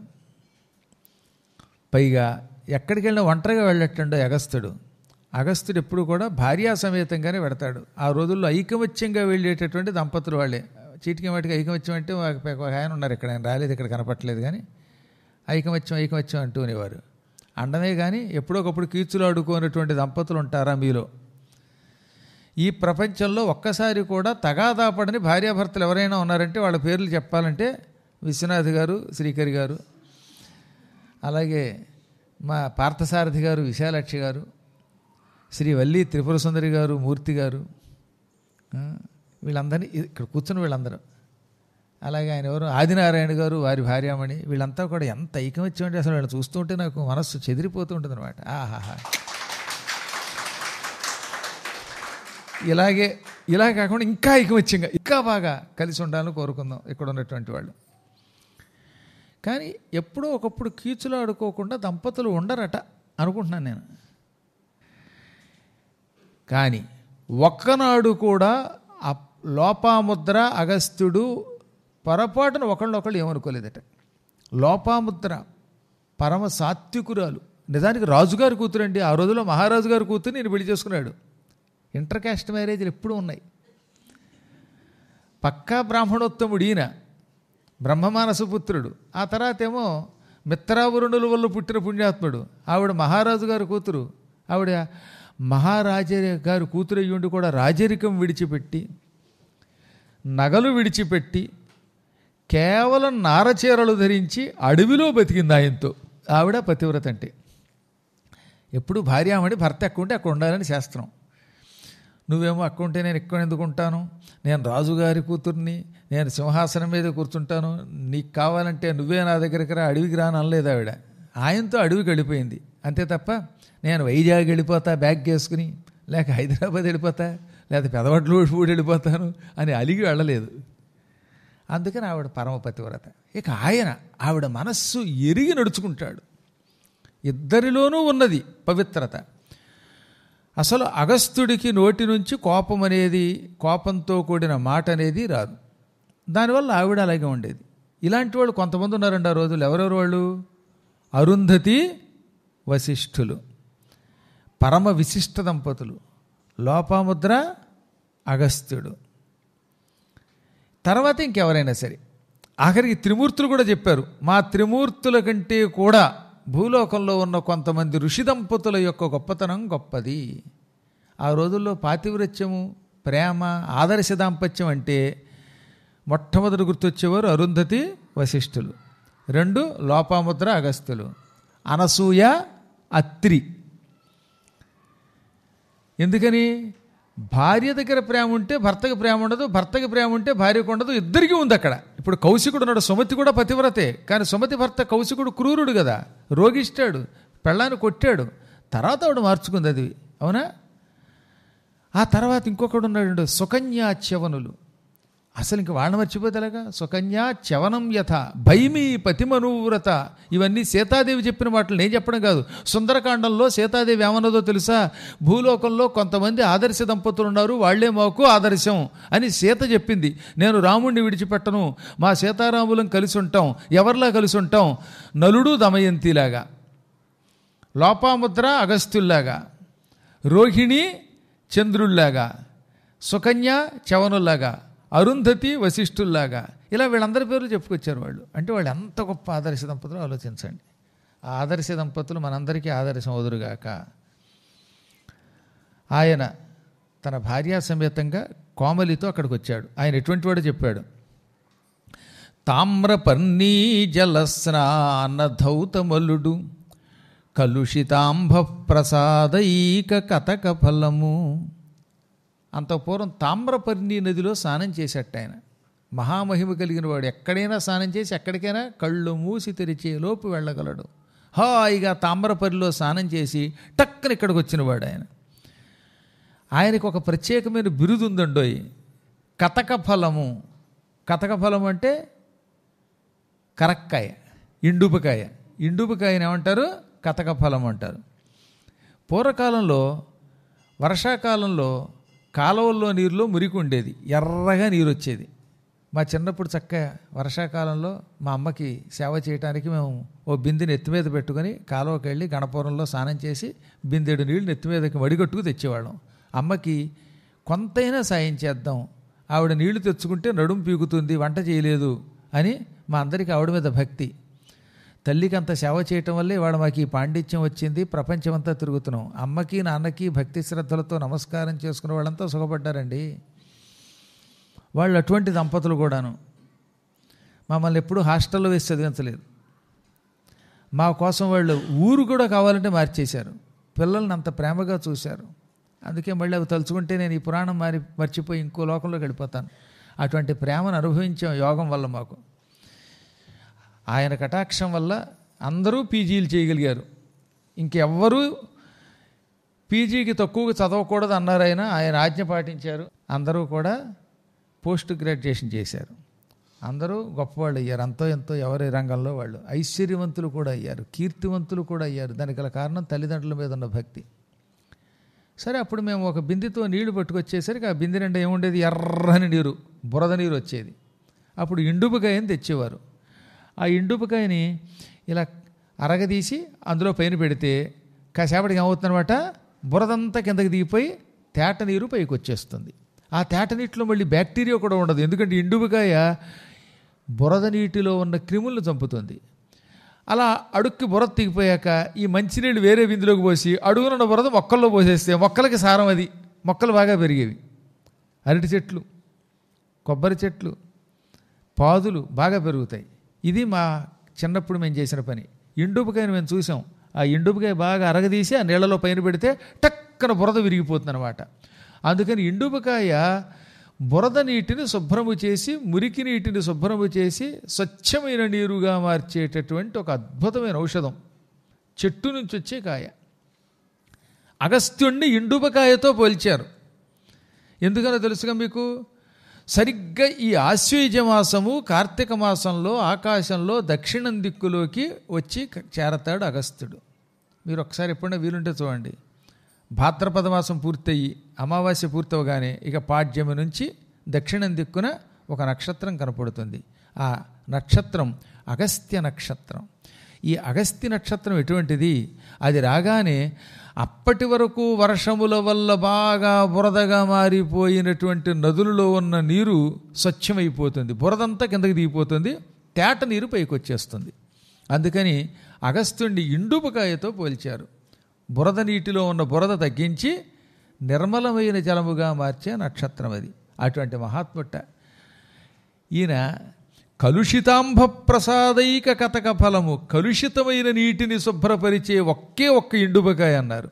పైగా ఎక్కడికి వెళ్ళినా ఒంటరిగా వెళ్ళటండో అగస్త్యుడు అగస్త్యుడు ఎప్పుడు కూడా భార్యా సమేతంగానే పెడతాడు ఆ రోజుల్లో ఐకమత్యంగా వెళ్ళేటటువంటి దంపతులు వాళ్ళే చీటికి వాటికి ఐకమత్యం అంటే ఒక ఒక ఆయన ఉన్నారు ఇక్కడ ఆయన రాలేదు ఇక్కడ కనపట్టలేదు కానీ ఐకమత్యం ఐకమత్యం అంటూనేవారు అండమే కానీ ఎప్పుడొకప్పుడు కీచులు ఆడుకునేటువంటి దంపతులు ఉంటారా మీలో ఈ ప్రపంచంలో ఒక్కసారి కూడా తగాదాపడని భార్యాభర్తలు ఎవరైనా ఉన్నారంటే వాళ్ళ పేర్లు చెప్పాలంటే విశ్వనాథ్ గారు శ్రీకరి గారు అలాగే మా పార్థసారథి గారు విశాలాక్షి గారు శ్రీ వల్లి త్రిపుర సుందరి గారు మూర్తి గారు ఆ, వీళ్ళందరినీ ఇక్కడ కూర్చుని వీళ్ళందరూ అలాగే ఆయన ఎవరు ఆదినారాయణ గారు వారి భార్యామణి వీళ్ళంతా కూడా ఎంత ఐకమత్యం అంటే అసలు వీళ్ళని చూస్తుంటే నాకు మనస్సు చెదిరిపోతూ ఉంటుంది అనమాట ఆహాహా ఇలాగే ఇలా కాకుండా ఇంకా ఐకమత్యంగా ఇంకా బాగా కలిసి ఉండాలని కోరుకుందాం ఇక్కడ ఉన్నటువంటి వాళ్ళు కానీ ఎప్పుడో ఒకప్పుడు కీచులు ఆడుకోకుండా దంపతులు ఉండరట అనుకుంటున్నాను నేను కానీ ఒక్కనాడు కూడా ఆ లోపాముద్ర అగస్త్యుడు పొరపాటున ఒకళ్ళొకళ్ళు ఏమనుకోలేదట లోపాముద్ర పరమ సాత్వికురాలు నిజానికి రాజుగారి కూతురండి ఆ రోజుల్లో మహారాజు గారి కూతురు నేను పెళ్లి చేసుకున్నాడు ఇంటర్ కాస్ట్ మ్యారేజ్లు ఎప్పుడూ ఉన్నాయి పక్కా బ్రాహ్మణోత్తముడు ఈయన బ్రహ్మమానసపుత్రుడు ఆ తర్వాత ఏమో మిత్రావరుణుల వల్ల పుట్టిన పుణ్యాత్ముడు ఆవిడ మహారాజు గారి కూతురు ఆవిడ మహారాజ గారి కూతురు అయ్యుండి కూడా రాజరికం విడిచిపెట్టి నగలు విడిచిపెట్టి కేవలం నారచీరలు ధరించి అడవిలో బతికింది ఆయనతో ఆవిడ పతివ్రత అంటే ఎప్పుడు భార్యామణి భర్త ఎక్కడ ఉంటే అక్కడ ఉండాలని శాస్త్రం నువ్వేమో అక్కడ ఉంటే నేను ఇక్కడ ఎందుకు ఉంటాను నేను రాజుగారి కూతుర్ని నేను సింహాసనం మీద కూర్చుంటాను నీకు కావాలంటే నువ్వే నా దగ్గరికి రా అడవికి రాని అనలేదు ఆవిడ ఆయనతో అడవికి వెళ్ళిపోయింది అంతే తప్ప నేను వైజాగ్ వెళ్ళిపోతా బ్యాగ్ వేసుకుని లేక హైదరాబాద్ వెళ్ళిపోతా లేకపోతే పెదవడ్లు ఊడి వెళ్ళిపోతాను అని అలిగి వెళ్ళలేదు అందుకని ఆవిడ పరమపతివ్రత ఇక ఆయన ఆవిడ మనస్సు ఎరిగి నడుచుకుంటాడు ఇద్దరిలోనూ ఉన్నది పవిత్రత అసలు అగస్త్యుడికి నోటి నుంచి కోపం అనేది కోపంతో కూడిన మాట అనేది రాదు దానివల్ల ఆవిడ అలాగే ఉండేది ఇలాంటి వాళ్ళు కొంతమంది ఉన్నారండి ఆ రోజులు ఎవరెవరు వాళ్ళు అరుంధతి వశిష్ఠులు పరమ విశిష్ట దంపతులు లోపాముద్ర అగస్త్యుడు తర్వాత ఇంకెవరైనా సరే ఆఖరికి త్రిమూర్తులు కూడా చెప్పారు మా త్రిమూర్తుల కంటే కూడా భూలోకంలో ఉన్న కొంతమంది ఋషి దంపతుల యొక్క గొప్పతనం గొప్పది ఆ రోజుల్లో పాతివ్రత్యము ప్రేమ ఆదర్శ దాంపత్యం అంటే మొట్టమొదటి గుర్తొచ్చేవారు అరుంధతి వశిష్ఠులు రెండు లోపాముద్ర అగస్త్యులు అనసూయ అత్రి ఎందుకని భార్య దగ్గర ప్రేమ ఉంటే భర్తకి ప్రేమ ఉండదు భర్తకి ప్రేమ ఉంటే భార్యకు ఉండదు ఇద్దరికీ ఉంది అక్కడ ఇప్పుడు కౌశికుడు ఉన్నాడు సుమతి కూడా పతివ్రతే కానీ సుమతి భర్త కౌశికుడు క్రూరుడు కదా రోగిష్టాడు పెళ్ళాన్ని కొట్టాడు తర్వాత ఆవిడ మార్చుకుంది అది అవునా ఆ తర్వాత ఇంకొకడు ఉన్నాడు సుకన్యా చ్యవనులు అసలు ఇంక వాళ్ళని మర్చిపోతే ఎలాగా సుకన్యా చవనం యథ భైమీ పతిమనువ్రత ఇవన్నీ సీతాదేవి చెప్పిన మాటలు నేను చెప్పడం కాదు సుందరకాండంలో సీతాదేవి ఏమన్నదో తెలుసా భూలోకంలో కొంతమంది ఆదర్శ దంపతులు ఉన్నారు వాళ్లే మాకు ఆదర్శం అని సీత చెప్పింది నేను రాముణ్ణి విడిచిపెట్టను మా సీతారాములం కలిసి ఉంటాం ఎవరిలా కలిసి ఉంటాం నలుడు దమయంతిలాగా లోపాముద్ర అగస్త్యుల్లాగా రోహిణి చంద్రుల్లాగా సుకన్య చవనుల్లాగా అరుంధతి వశిష్ఠుల్లాగా ఇలా వీళ్ళందరి పేర్లు చెప్పుకొచ్చారు వాళ్ళు అంటే వాళ్ళు ఎంత గొప్ప ఆదర్శ దంపతులు ఆలోచించండి ఆ ఆదర్శ దంపతులు మనందరికీ ఆదర్శం వదురుగాక ఆయన తన భార్యా సమేతంగా కోమలితో అక్కడికి వచ్చాడు ఆయన ఎటువంటి వాడు చెప్పాడు తామ్రపర్ణీ జలస్నాన ధౌతమలుడు కలుషితాంభ ప్రసాదైక కథక ఫలము అంత పూర్వం తామ్రపర్ణి నదిలో స్నానం చేసేట ఆయన మహామహిమ కలిగిన వాడు ఎక్కడైనా స్నానం చేసి ఎక్కడికైనా కళ్ళు మూసి తెరిచే లోపు వెళ్ళగలడు హాయిగా తామ్రపర్రిలో స్నానం చేసి టక్కన ఇక్కడికి వచ్చినవాడు ఆయన ఆయనకు ఒక ప్రత్యేకమైన బిరుదు ఉందండోయ్ కథక ఫలము కతక ఫలం అంటే కరక్కాయ ఇండుపకాయ ఇండుపకాయని ఏమంటారు కతక ఫలం అంటారు పూర్వకాలంలో వర్షాకాలంలో కాలువల్లో నీరులో మురికి ఉండేది ఎర్రగా నీరు వచ్చేది మా చిన్నప్పుడు చక్కగా వర్షాకాలంలో మా అమ్మకి సేవ చేయడానికి మేము ఓ బిందెని ఎత్తి మీద పెట్టుకొని కాలువకి వెళ్ళి గణపురంలో స్నానం చేసి బిందెడు నీళ్ళు నెత్తి మీదకి వడిగట్టుకు తెచ్చేవాళ్ళం అమ్మకి కొంతైనా సాయం చేద్దాం ఆవిడ నీళ్లు తెచ్చుకుంటే నడుము పీకుతుంది వంట చేయలేదు అని మా అందరికీ ఆవిడ మీద భక్తి తల్లికి అంత సేవ చేయటం వల్లే వాడు మాకు ఈ పాండిత్యం వచ్చింది ప్రపంచమంతా తిరుగుతున్నాం అమ్మకి నాన్నకి భక్తి శ్రద్ధలతో నమస్కారం చేసుకునే వాళ్ళంతా సుఖపడ్డారండి వాళ్ళు అటువంటి దంపతులు కూడాను మమ్మల్ని ఎప్పుడూ హాస్టల్లో వేసి చదివించలేదు మా కోసం వాళ్ళు ఊరు కూడా కావాలంటే మార్చేశారు పిల్లల్ని అంత ప్రేమగా చూశారు అందుకే మళ్ళీ అవి తలుచుకుంటే నేను ఈ పురాణం మారి మర్చిపోయి ఇంకో లోకంలోకి వెళ్ళిపోతాను అటువంటి ప్రేమను అనుభవించాం యోగం వల్ల మాకు ఆయన కటాక్షం వల్ల అందరూ పీజీలు చేయగలిగారు ఇంకెవ్వరూ పీజీకి తక్కువగా చదవకూడదు అన్నారు ఆయన ఆయన ఆజ్ఞ పాటించారు అందరూ కూడా పోస్ట్ గ్రాడ్యుయేషన్ చేశారు అందరూ గొప్పవాళ్ళు అయ్యారు అంతో ఎంతో ఎవరి రంగంలో వాళ్ళు ఐశ్వర్యవంతులు కూడా అయ్యారు కీర్తివంతులు కూడా అయ్యారు దానికి గల కారణం తల్లిదండ్రుల మీద ఉన్న భక్తి సరే అప్పుడు మేము ఒక బిందెతో నీళ్లు పట్టుకొచ్చేసరికి ఆ బిందె నిండా ఏముండేది ఎర్రని నీరు బురద నీరు వచ్చేది అప్పుడు ఇండుపుకాయని తెచ్చేవారు ఆ ఇండుపుకాయని ఇలా అరగదీసి అందులో పైన పెడితే కాసేపటికి ఏమవుతుందన్నమాట బురదంతా కిందకి దిగిపోయి తేట నీరు పైకి వచ్చేస్తుంది ఆ తేట నీటిలో మళ్ళీ బ్యాక్టీరియా కూడా ఉండదు ఎందుకంటే ఇండుపుకాయ బురద నీటిలో ఉన్న క్రిములను చంపుతుంది అలా అడుక్కి బురద తెగిపోయాక ఈ మంచినీళ్ళు వేరే బిందులోకి పోసి అడుగునున్న బురద మొక్కల్లో పోసేస్తే మొక్కలకి సారం అది మొక్కలు బాగా పెరిగేవి అరటి చెట్లు కొబ్బరి చెట్లు పాదులు బాగా పెరుగుతాయి ఇది మా చిన్నప్పుడు మేము చేసిన పని ఇండుపుకాయని మేము చూసాం ఆ ఇండుపుకాయ బాగా అరగదీసి ఆ నీళ్ళలో పైన పెడితే టక్కన బురద విరిగిపోతుంది అనమాట అందుకని ఇండుపుకాయ బురద నీటిని శుభ్రము చేసి మురికి నీటిని శుభ్రము చేసి స్వచ్ఛమైన నీరుగా మార్చేటటువంటి ఒక అద్భుతమైన ఔషధం చెట్టు నుంచి వచ్చే కాయ అగస్త్యుణ్ణి ఇండుపకాయతో పోల్చారు ఎందుకనో తెలుసుగా మీకు సరిగ్గా ఈ ఆశ్వయుజ మాసము కార్తీక మాసంలో ఆకాశంలో దక్షిణం దిక్కులోకి వచ్చి చేరతాడు అగస్త్యుడు మీరు ఒకసారి ఎప్పుడైనా వీలుంటే చూడండి భాద్రపద మాసం పూర్తయి అమావాస్య పూర్తవగానే ఇక పాడ్యమి నుంచి దక్షిణం దిక్కున ఒక నక్షత్రం కనపడుతుంది ఆ నక్షత్రం అగస్త్య నక్షత్రం ఈ అగస్త్య నక్షత్రం ఎటువంటిది అది రాగానే అప్పటి వరకు వర్షముల వల్ల బాగా బురదగా మారిపోయినటువంటి నదులలో ఉన్న నీరు స్వచ్ఛమైపోతుంది బురదంతా కిందకి దిగిపోతుంది తేట నీరు పైకి వచ్చేస్తుంది అందుకని అగస్త్యుడిని ఇండుపకాయతో పోల్చారు బురద నీటిలో ఉన్న బురద తగ్గించి నిర్మలమైన జలముగా మార్చే నక్షత్రం అది అటువంటి మహాత్ముట్ట ఈయన కలుషితాంబ ప్రసాదైక కథక ఫలము కలుషితమైన నీటిని శుభ్రపరిచే ఒకే ఒక్క ఇండుబకాయ అన్నారు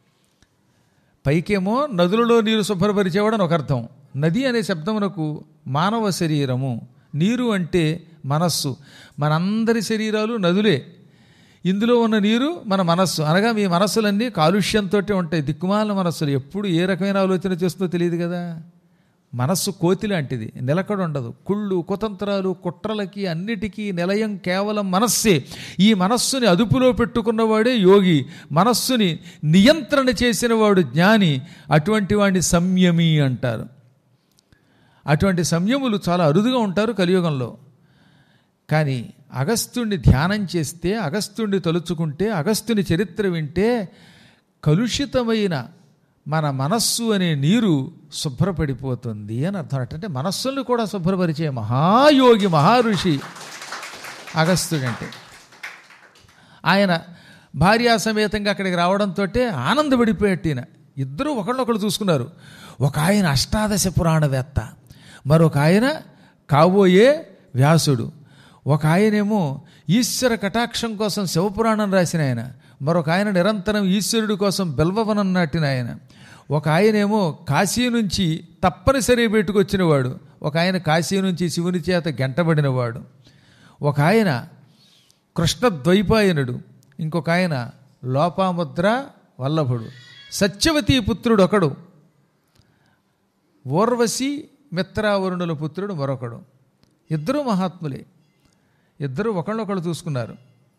పైకేమో నదులలో నీరు శుభ్రపరిచేవాడని ఒక అర్థం నది అనే శబ్దమునకు మానవ శరీరము నీరు అంటే మనస్సు మనందరి శరీరాలు నదులే ఇందులో ఉన్న నీరు మన మనస్సు అనగా మీ మనస్సులన్నీ కాలుష్యంతో ఉంటాయి దిక్కుమాల మనస్సులు ఎప్పుడు ఏ రకమైన ఆలోచన చేస్తుందో తెలియదు కదా మనస్సు కోతి లాంటిది నిలకడ ఉండదు కుళ్ళు కుతంత్రాలు కుట్రలకి అన్నిటికీ నిలయం కేవలం మనస్సే ఈ మనస్సుని అదుపులో పెట్టుకున్నవాడే యోగి మనస్సుని నియంత్రణ చేసినవాడు జ్ఞాని అటువంటి వాడిని సంయమి అంటారు అటువంటి సంయములు చాలా అరుదుగా ఉంటారు కలియుగంలో కానీ అగస్త్యుణ్ణి ధ్యానం చేస్తే అగస్త్యుణ్ణి తలుచుకుంటే అగస్త్యుని చరిత్ర వింటే కలుషితమైన మన మనస్సు అనే నీరు శుభ్రపడిపోతుంది అని అర్థం అంటే మనస్సును కూడా శుభ్రపరిచే మహాయోగి మహారుషి అగస్త్యుడంటే ఆయన భార్యా సమేతంగా అక్కడికి రావడంతో ఆనందపడిపోయేట్టు ఈయన ఇద్దరూ ఒకళ్ళొకళ్ళు చూసుకున్నారు ఒక ఆయన అష్టాదశ పురాణవేత్త మరొక ఆయన కాబోయే వ్యాసుడు ఒక ఆయనేమో ఈశ్వర కటాక్షం కోసం శివపురాణం రాసిన ఆయన మరొక ఆయన నిరంతరం ఈశ్వరుడి కోసం బెల్వవనం నాటిన ఆయన ఒక ఆయనేమో కాశీ నుంచి తప్పనిసరి పెట్టుకొచ్చినవాడు ఒక ఆయన కాశీ నుంచి శివుని చేత గంటబడినవాడు ఒక ఆయన కృష్ణ ద్వైపాయనుడు ఇంకొక ఆయన లోపాముద్ర వల్లభుడు సత్యవతీ పుత్రుడు ఒకడు ఊర్వశి మిత్రావరుణుల పుత్రుడు మరొకడు ఇద్దరూ మహాత్ములే ఇద్దరు ఒకళ్ళొకళ్ళు చూసుకున్నారు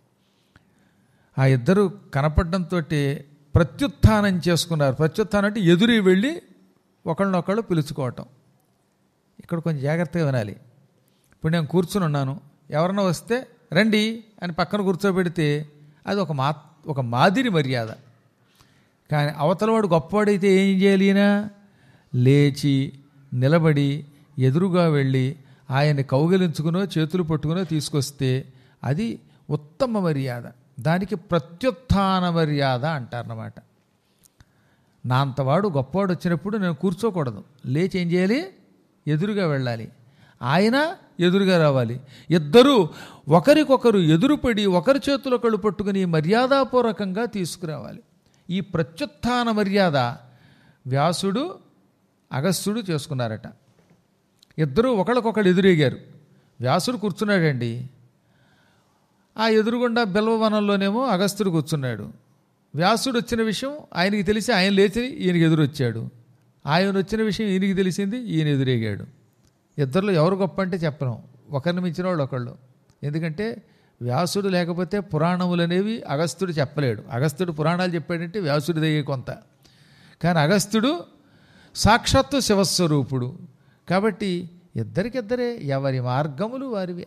ఆ ఇద్దరు కనపడడంతో ప్రత్యుత్థానం చేసుకున్నారు ప్రత్యుత్థానం అంటే ఎదురు వెళ్ళి ఒకళ్ళనొకళ్ళు పిలుచుకోవటం ఇక్కడ కొంచెం జాగ్రత్తగా వినాలి ఇప్పుడు నేను కూర్చుని ఉన్నాను ఎవరన్నా వస్తే రండి అని పక్కన కూర్చోబెడితే అది ఒక మా ఒక మాదిరి మర్యాద కానీ అవతలవాడు గొప్పవాడైతే ఏం చేయాలి ఈయన లేచి నిలబడి ఎదురుగా వెళ్ళి ఆయన్ని కౌగిలించుకునో చేతులు పట్టుకునో తీసుకొస్తే అది ఉత్తమ మర్యాద దానికి ప్రత్యుత్థాన మర్యాద అంటారన్నమాట నా అంతవాడు గొప్పవాడు వచ్చినప్పుడు నేను కూర్చోకూడదు లేచి ఏం చేయాలి ఎదురుగా వెళ్ళాలి ఆయన ఎదురుగా రావాలి ఇద్దరూ ఒకరికొకరు ఎదురుపడి ఒకరి చేతులు ఒకళ్ళు పట్టుకుని మర్యాదపూర్వకంగా తీసుకురావాలి ఈ ప్రత్యుత్థాన మర్యాద వ్యాసుడు అగస్త్యుడు చేసుకున్నారట ఇద్దరూ ఒకళ్ళకొకళ్ళు ఎదురేగారు వ్యాసుడు కూర్చున్నాడండి ఆ ఎదురుగుండా బెల్వవనంలోనేమో అగస్త్యుడు కూర్చున్నాడు వ్యాసుడు వచ్చిన విషయం ఆయనకి తెలిసి ఆయన లేచి ఈయనకి ఎదురొచ్చాడు ఆయన వచ్చిన విషయం ఈయనకి తెలిసింది ఈయన ఎదురేగాడు ఇద్దరిలో ఎవరు గొప్ప అంటే చెప్పలేం ఒకరిని మించిన వాళ్ళు ఒకళ్ళు ఎందుకంటే వ్యాసుడు లేకపోతే పురాణములు అనేవి అగస్త్యుడు చెప్పలేడు అగస్త్యుడు పురాణాలు చెప్పాడంటే వ్యాసుడి దగ్గర కొంత కానీ అగస్త్యుడు సాక్షాత్తు శివస్వరూపుడు కాబట్టి ఇద్దరికిద్దరే ఎవరి మార్గములు వారివే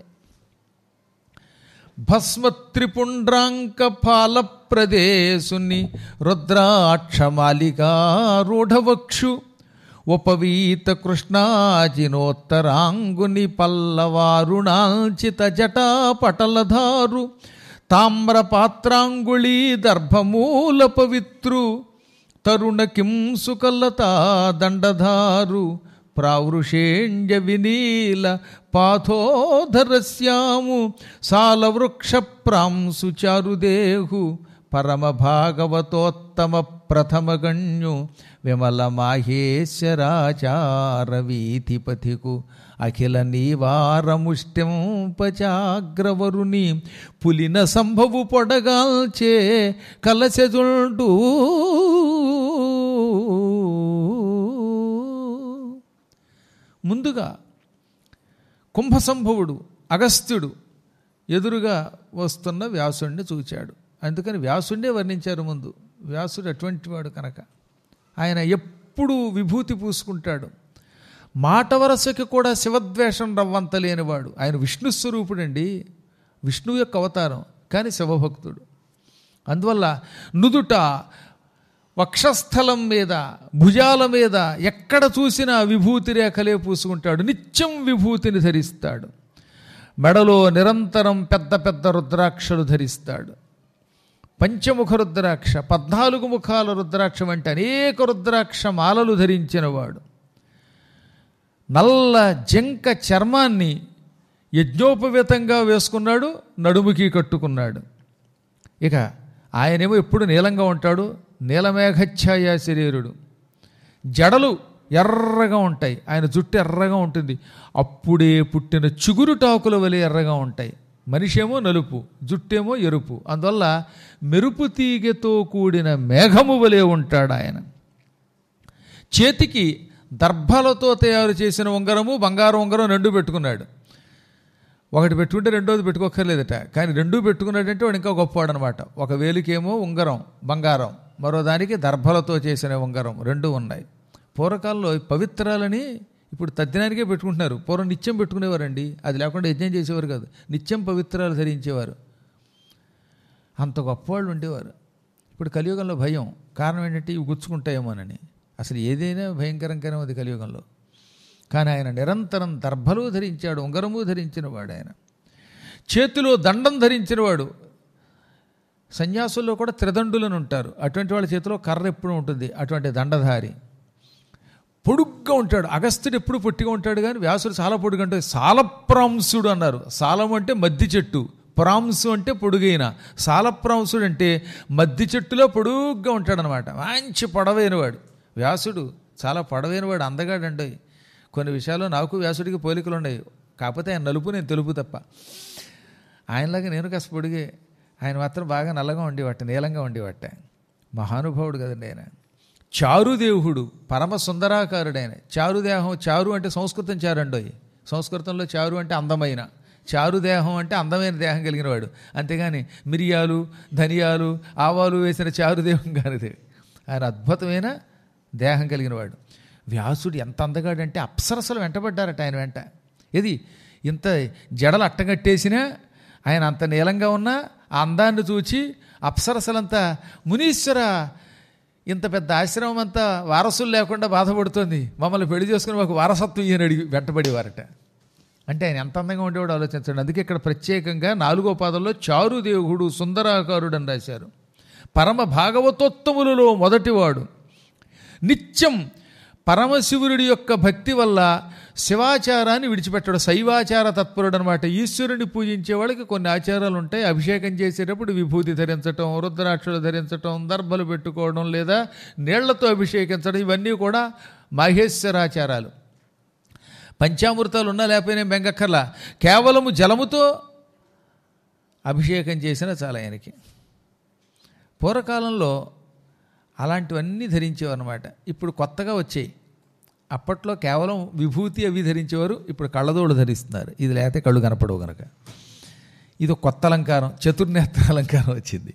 భస్మత్రిపుండ్రాంక ఫాల ప్రదేశుని రుద్రాక్షమాలికా రూఢవక్షు ఉపవీత కృష్ణాజినోత్తరాంగుని పల్లవారుణాంచిత జటా పటలధారు తామ్ర పాత్రాంగుళీ దర్భమూల పవిత్రు తరుణ కింసుకలతా దండధారు ప్రావృషేణ్య వినీల పాథోధరస్యాము సాలవృక్ష ప్రాంసు చారుదేహు పరమ భాగవతోత్తమ ప్రథమగణ్యు విమల మాహేశ్వరాచార వీధిపథికు అఖిల నీవారముష్టింపచాగ్రవరుని పులిన సంభవు పొడగాల్చే కలసెజుండు ముందుగా కుంభసంభవుడు అగస్త్యుడు ఎదురుగా వస్తున్న వ్యాసుడిని చూచాడు అందుకని వ్యాసుడినే వర్ణించారు ముందు వ్యాసుడు అటువంటి వాడు కనుక ఆయన ఎప్పుడూ విభూతి పూసుకుంటాడు మాట వరసకి కూడా శివద్వేషం రవ్వంత లేనివాడు ఆయన విష్ణు స్వరూపుడండి విష్ణువు యొక్క అవతారం కానీ శివభక్తుడు అందువల్ల నుదుట వక్షస్థలం మీద భుజాల మీద ఎక్కడ చూసినా విభూతి రేఖలే పూసుకుంటాడు నిత్యం విభూతిని ధరిస్తాడు మెడలో నిరంతరం పెద్ద పెద్ద రుద్రాక్షలు ధరిస్తాడు పంచముఖ రుద్రాక్ష పద్నాలుగు ముఖాల రుద్రాక్ష వంటి అనేక రుద్రాక్ష మాలలు ధరించినవాడు నల్ల జంక చర్మాన్ని యజ్ఞోపవేతంగా వేసుకున్నాడు నడుముకి కట్టుకున్నాడు ఇక ఆయనేమో ఎప్పుడు నీలంగా ఉంటాడు నీలమేఘఛాయ శరీరుడు జడలు ఎర్రగా ఉంటాయి ఆయన జుట్టు ఎర్రగా ఉంటుంది అప్పుడే పుట్టిన చిగురుటాకుల వలె ఎర్రగా ఉంటాయి మనిషి ఏమో నలుపు జుట్టేమో ఎరుపు అందువల్ల మెరుపు తీగతో కూడిన మేఘము వలె ఉంటాడు ఆయన చేతికి దర్భలతో తయారు చేసిన ఉంగరము బంగారం ఉంగరం రెండు పెట్టుకున్నాడు ఒకటి పెట్టుకుంటే రెండోది పెట్టుకోక్కర్లేదట కానీ రెండూ పెట్టుకున్నాడంటే వాడు ఇంకా గొప్పవాడు అనమాట ఒక వేలికేమో ఉంగరం బంగారం మరో దానికి దర్భలతో చేసిన ఉంగరం రెండు ఉన్నాయి పూర్వకాలంలో ఈ పవిత్రాలని ఇప్పుడు తద్దినానికే పెట్టుకుంటున్నారు పూర్వం నిత్యం పెట్టుకునేవారండి అది లేకుండా యజ్ఞం చేసేవారు కాదు నిత్యం పవిత్రాలు ధరించేవారు అంత గొప్పవాళ్ళు ఉండేవారు ఇప్పుడు కలియుగంలో భయం కారణం ఏంటంటే ఇవి గుచ్చుకుంటాయేమోనని అసలు ఏదైనా భయంకరంగానే ఉంది కలియుగంలో కానీ ఆయన నిరంతరం దర్భలు ధరించాడు ఉంగరము ధరించినవాడు ఆయన చేతిలో దండం ధరించినవాడు సన్యాసుల్లో కూడా త్రిదండులను ఉంటారు అటువంటి వాళ్ళ చేతిలో కర్ర ఎప్పుడు ఉంటుంది అటువంటి దండధారి పొడుగ్గా ఉంటాడు అగస్త్యుడు ఎప్పుడు పొట్టిగా ఉంటాడు కానీ వ్యాసుడు చాలా పొడుగు అంటే సాలప్రాంసుడు అన్నారు సాలం అంటే మద్ది చెట్టు ప్రాంసు అంటే పొడుగైన సాలప్రాంసుడు అంటే మద్ది చెట్టులో పొడుగ్గా ఉంటాడనమాట మంచి పొడవైనవాడు వ్యాసుడు చాలా పొడవైనవాడు అందగాడండి కొన్ని విషయాల్లో నాకు వ్యాసుడికి పోలికలు ఉన్నాయి కాకపోతే ఆయన నలుపు నేను తెలుపు తప్ప ఆయనలాగా నేను కాస్త పొడిగే ఆయన మాత్రం బాగా నల్లగా ఉండేవట్ట నీలంగా ఉండేవట్ట మహానుభావుడు కదండి ఆయన చారుదేవుడు పరమ సుందరాకారుడైన చారుదేహం చారు అంటే సంస్కృతం చారండోయ్ సంస్కృతంలో చారు అంటే అందమైన చారు దేహం అంటే అందమైన దేహం కలిగిన వాడు అంతేగాని మిరియాలు ధనియాలు ఆవాలు వేసిన చారు దేహం కానిది ఆయన అద్భుతమైన దేహం కలిగిన వాడు వ్యాసుడు ఎంత అందగాడంటే అప్సరసలు వెంటబడ్డారట ఆయన వెంట ఇది ఇంత జడలు అట్టగట్టేసినా ఆయన అంత నీలంగా ఉన్నా ఆ అందాన్ని చూచి అప్సరసలంతా మునీశ్వర ఇంత పెద్ద ఆశ్రమం అంతా వారసులు లేకుండా బాధపడుతోంది మమ్మల్ని పెళ్లి చేసుకుని మాకు వారసత్వం ఇయ్యని అడిగి వెంటబడేవారట అంటే ఆయన ఎంత అందంగా ఉండేవాడు ఆలోచించండి అందుకే ఇక్కడ ప్రత్యేకంగా నాలుగో పాదంలో చారుదేవుడు సుందరాకారుడు అని రాశారు పరమ భాగవతోత్తములలో మొదటివాడు నిత్యం పరమశివుడి యొక్క భక్తి వల్ల శివాచారాన్ని విడిచిపెట్టాడు శైవాచార తత్పరుడు అనమాట ఈశ్వరుని పూజించే వాళ్ళకి కొన్ని ఆచారాలు ఉంటాయి అభిషేకం చేసేటప్పుడు విభూతి ధరించటం రుద్రాక్షలు ధరించటం దర్భలు పెట్టుకోవడం లేదా నీళ్లతో అభిషేకించడం ఇవన్నీ కూడా మాహేశ్వరాచారాలు పంచామృతాలు ఉన్నా లేకపోయినా బెంగక్కర్లా కేవలము జలముతో అభిషేకం చేసిన చాలా ఆయనకి పూర్వకాలంలో అలాంటివన్నీ ధరించేవన్నమాట ఇప్పుడు కొత్తగా వచ్చాయి అప్పట్లో కేవలం విభూతి అవి ధరించేవారు ఇప్పుడు కళ్ళదోడు ధరిస్తున్నారు ఇది లేకపోతే కళ్ళు కనపడవు కనుక ఇది ఒక కొత్త అలంకారం చతుర్నేత్ర అలంకారం వచ్చింది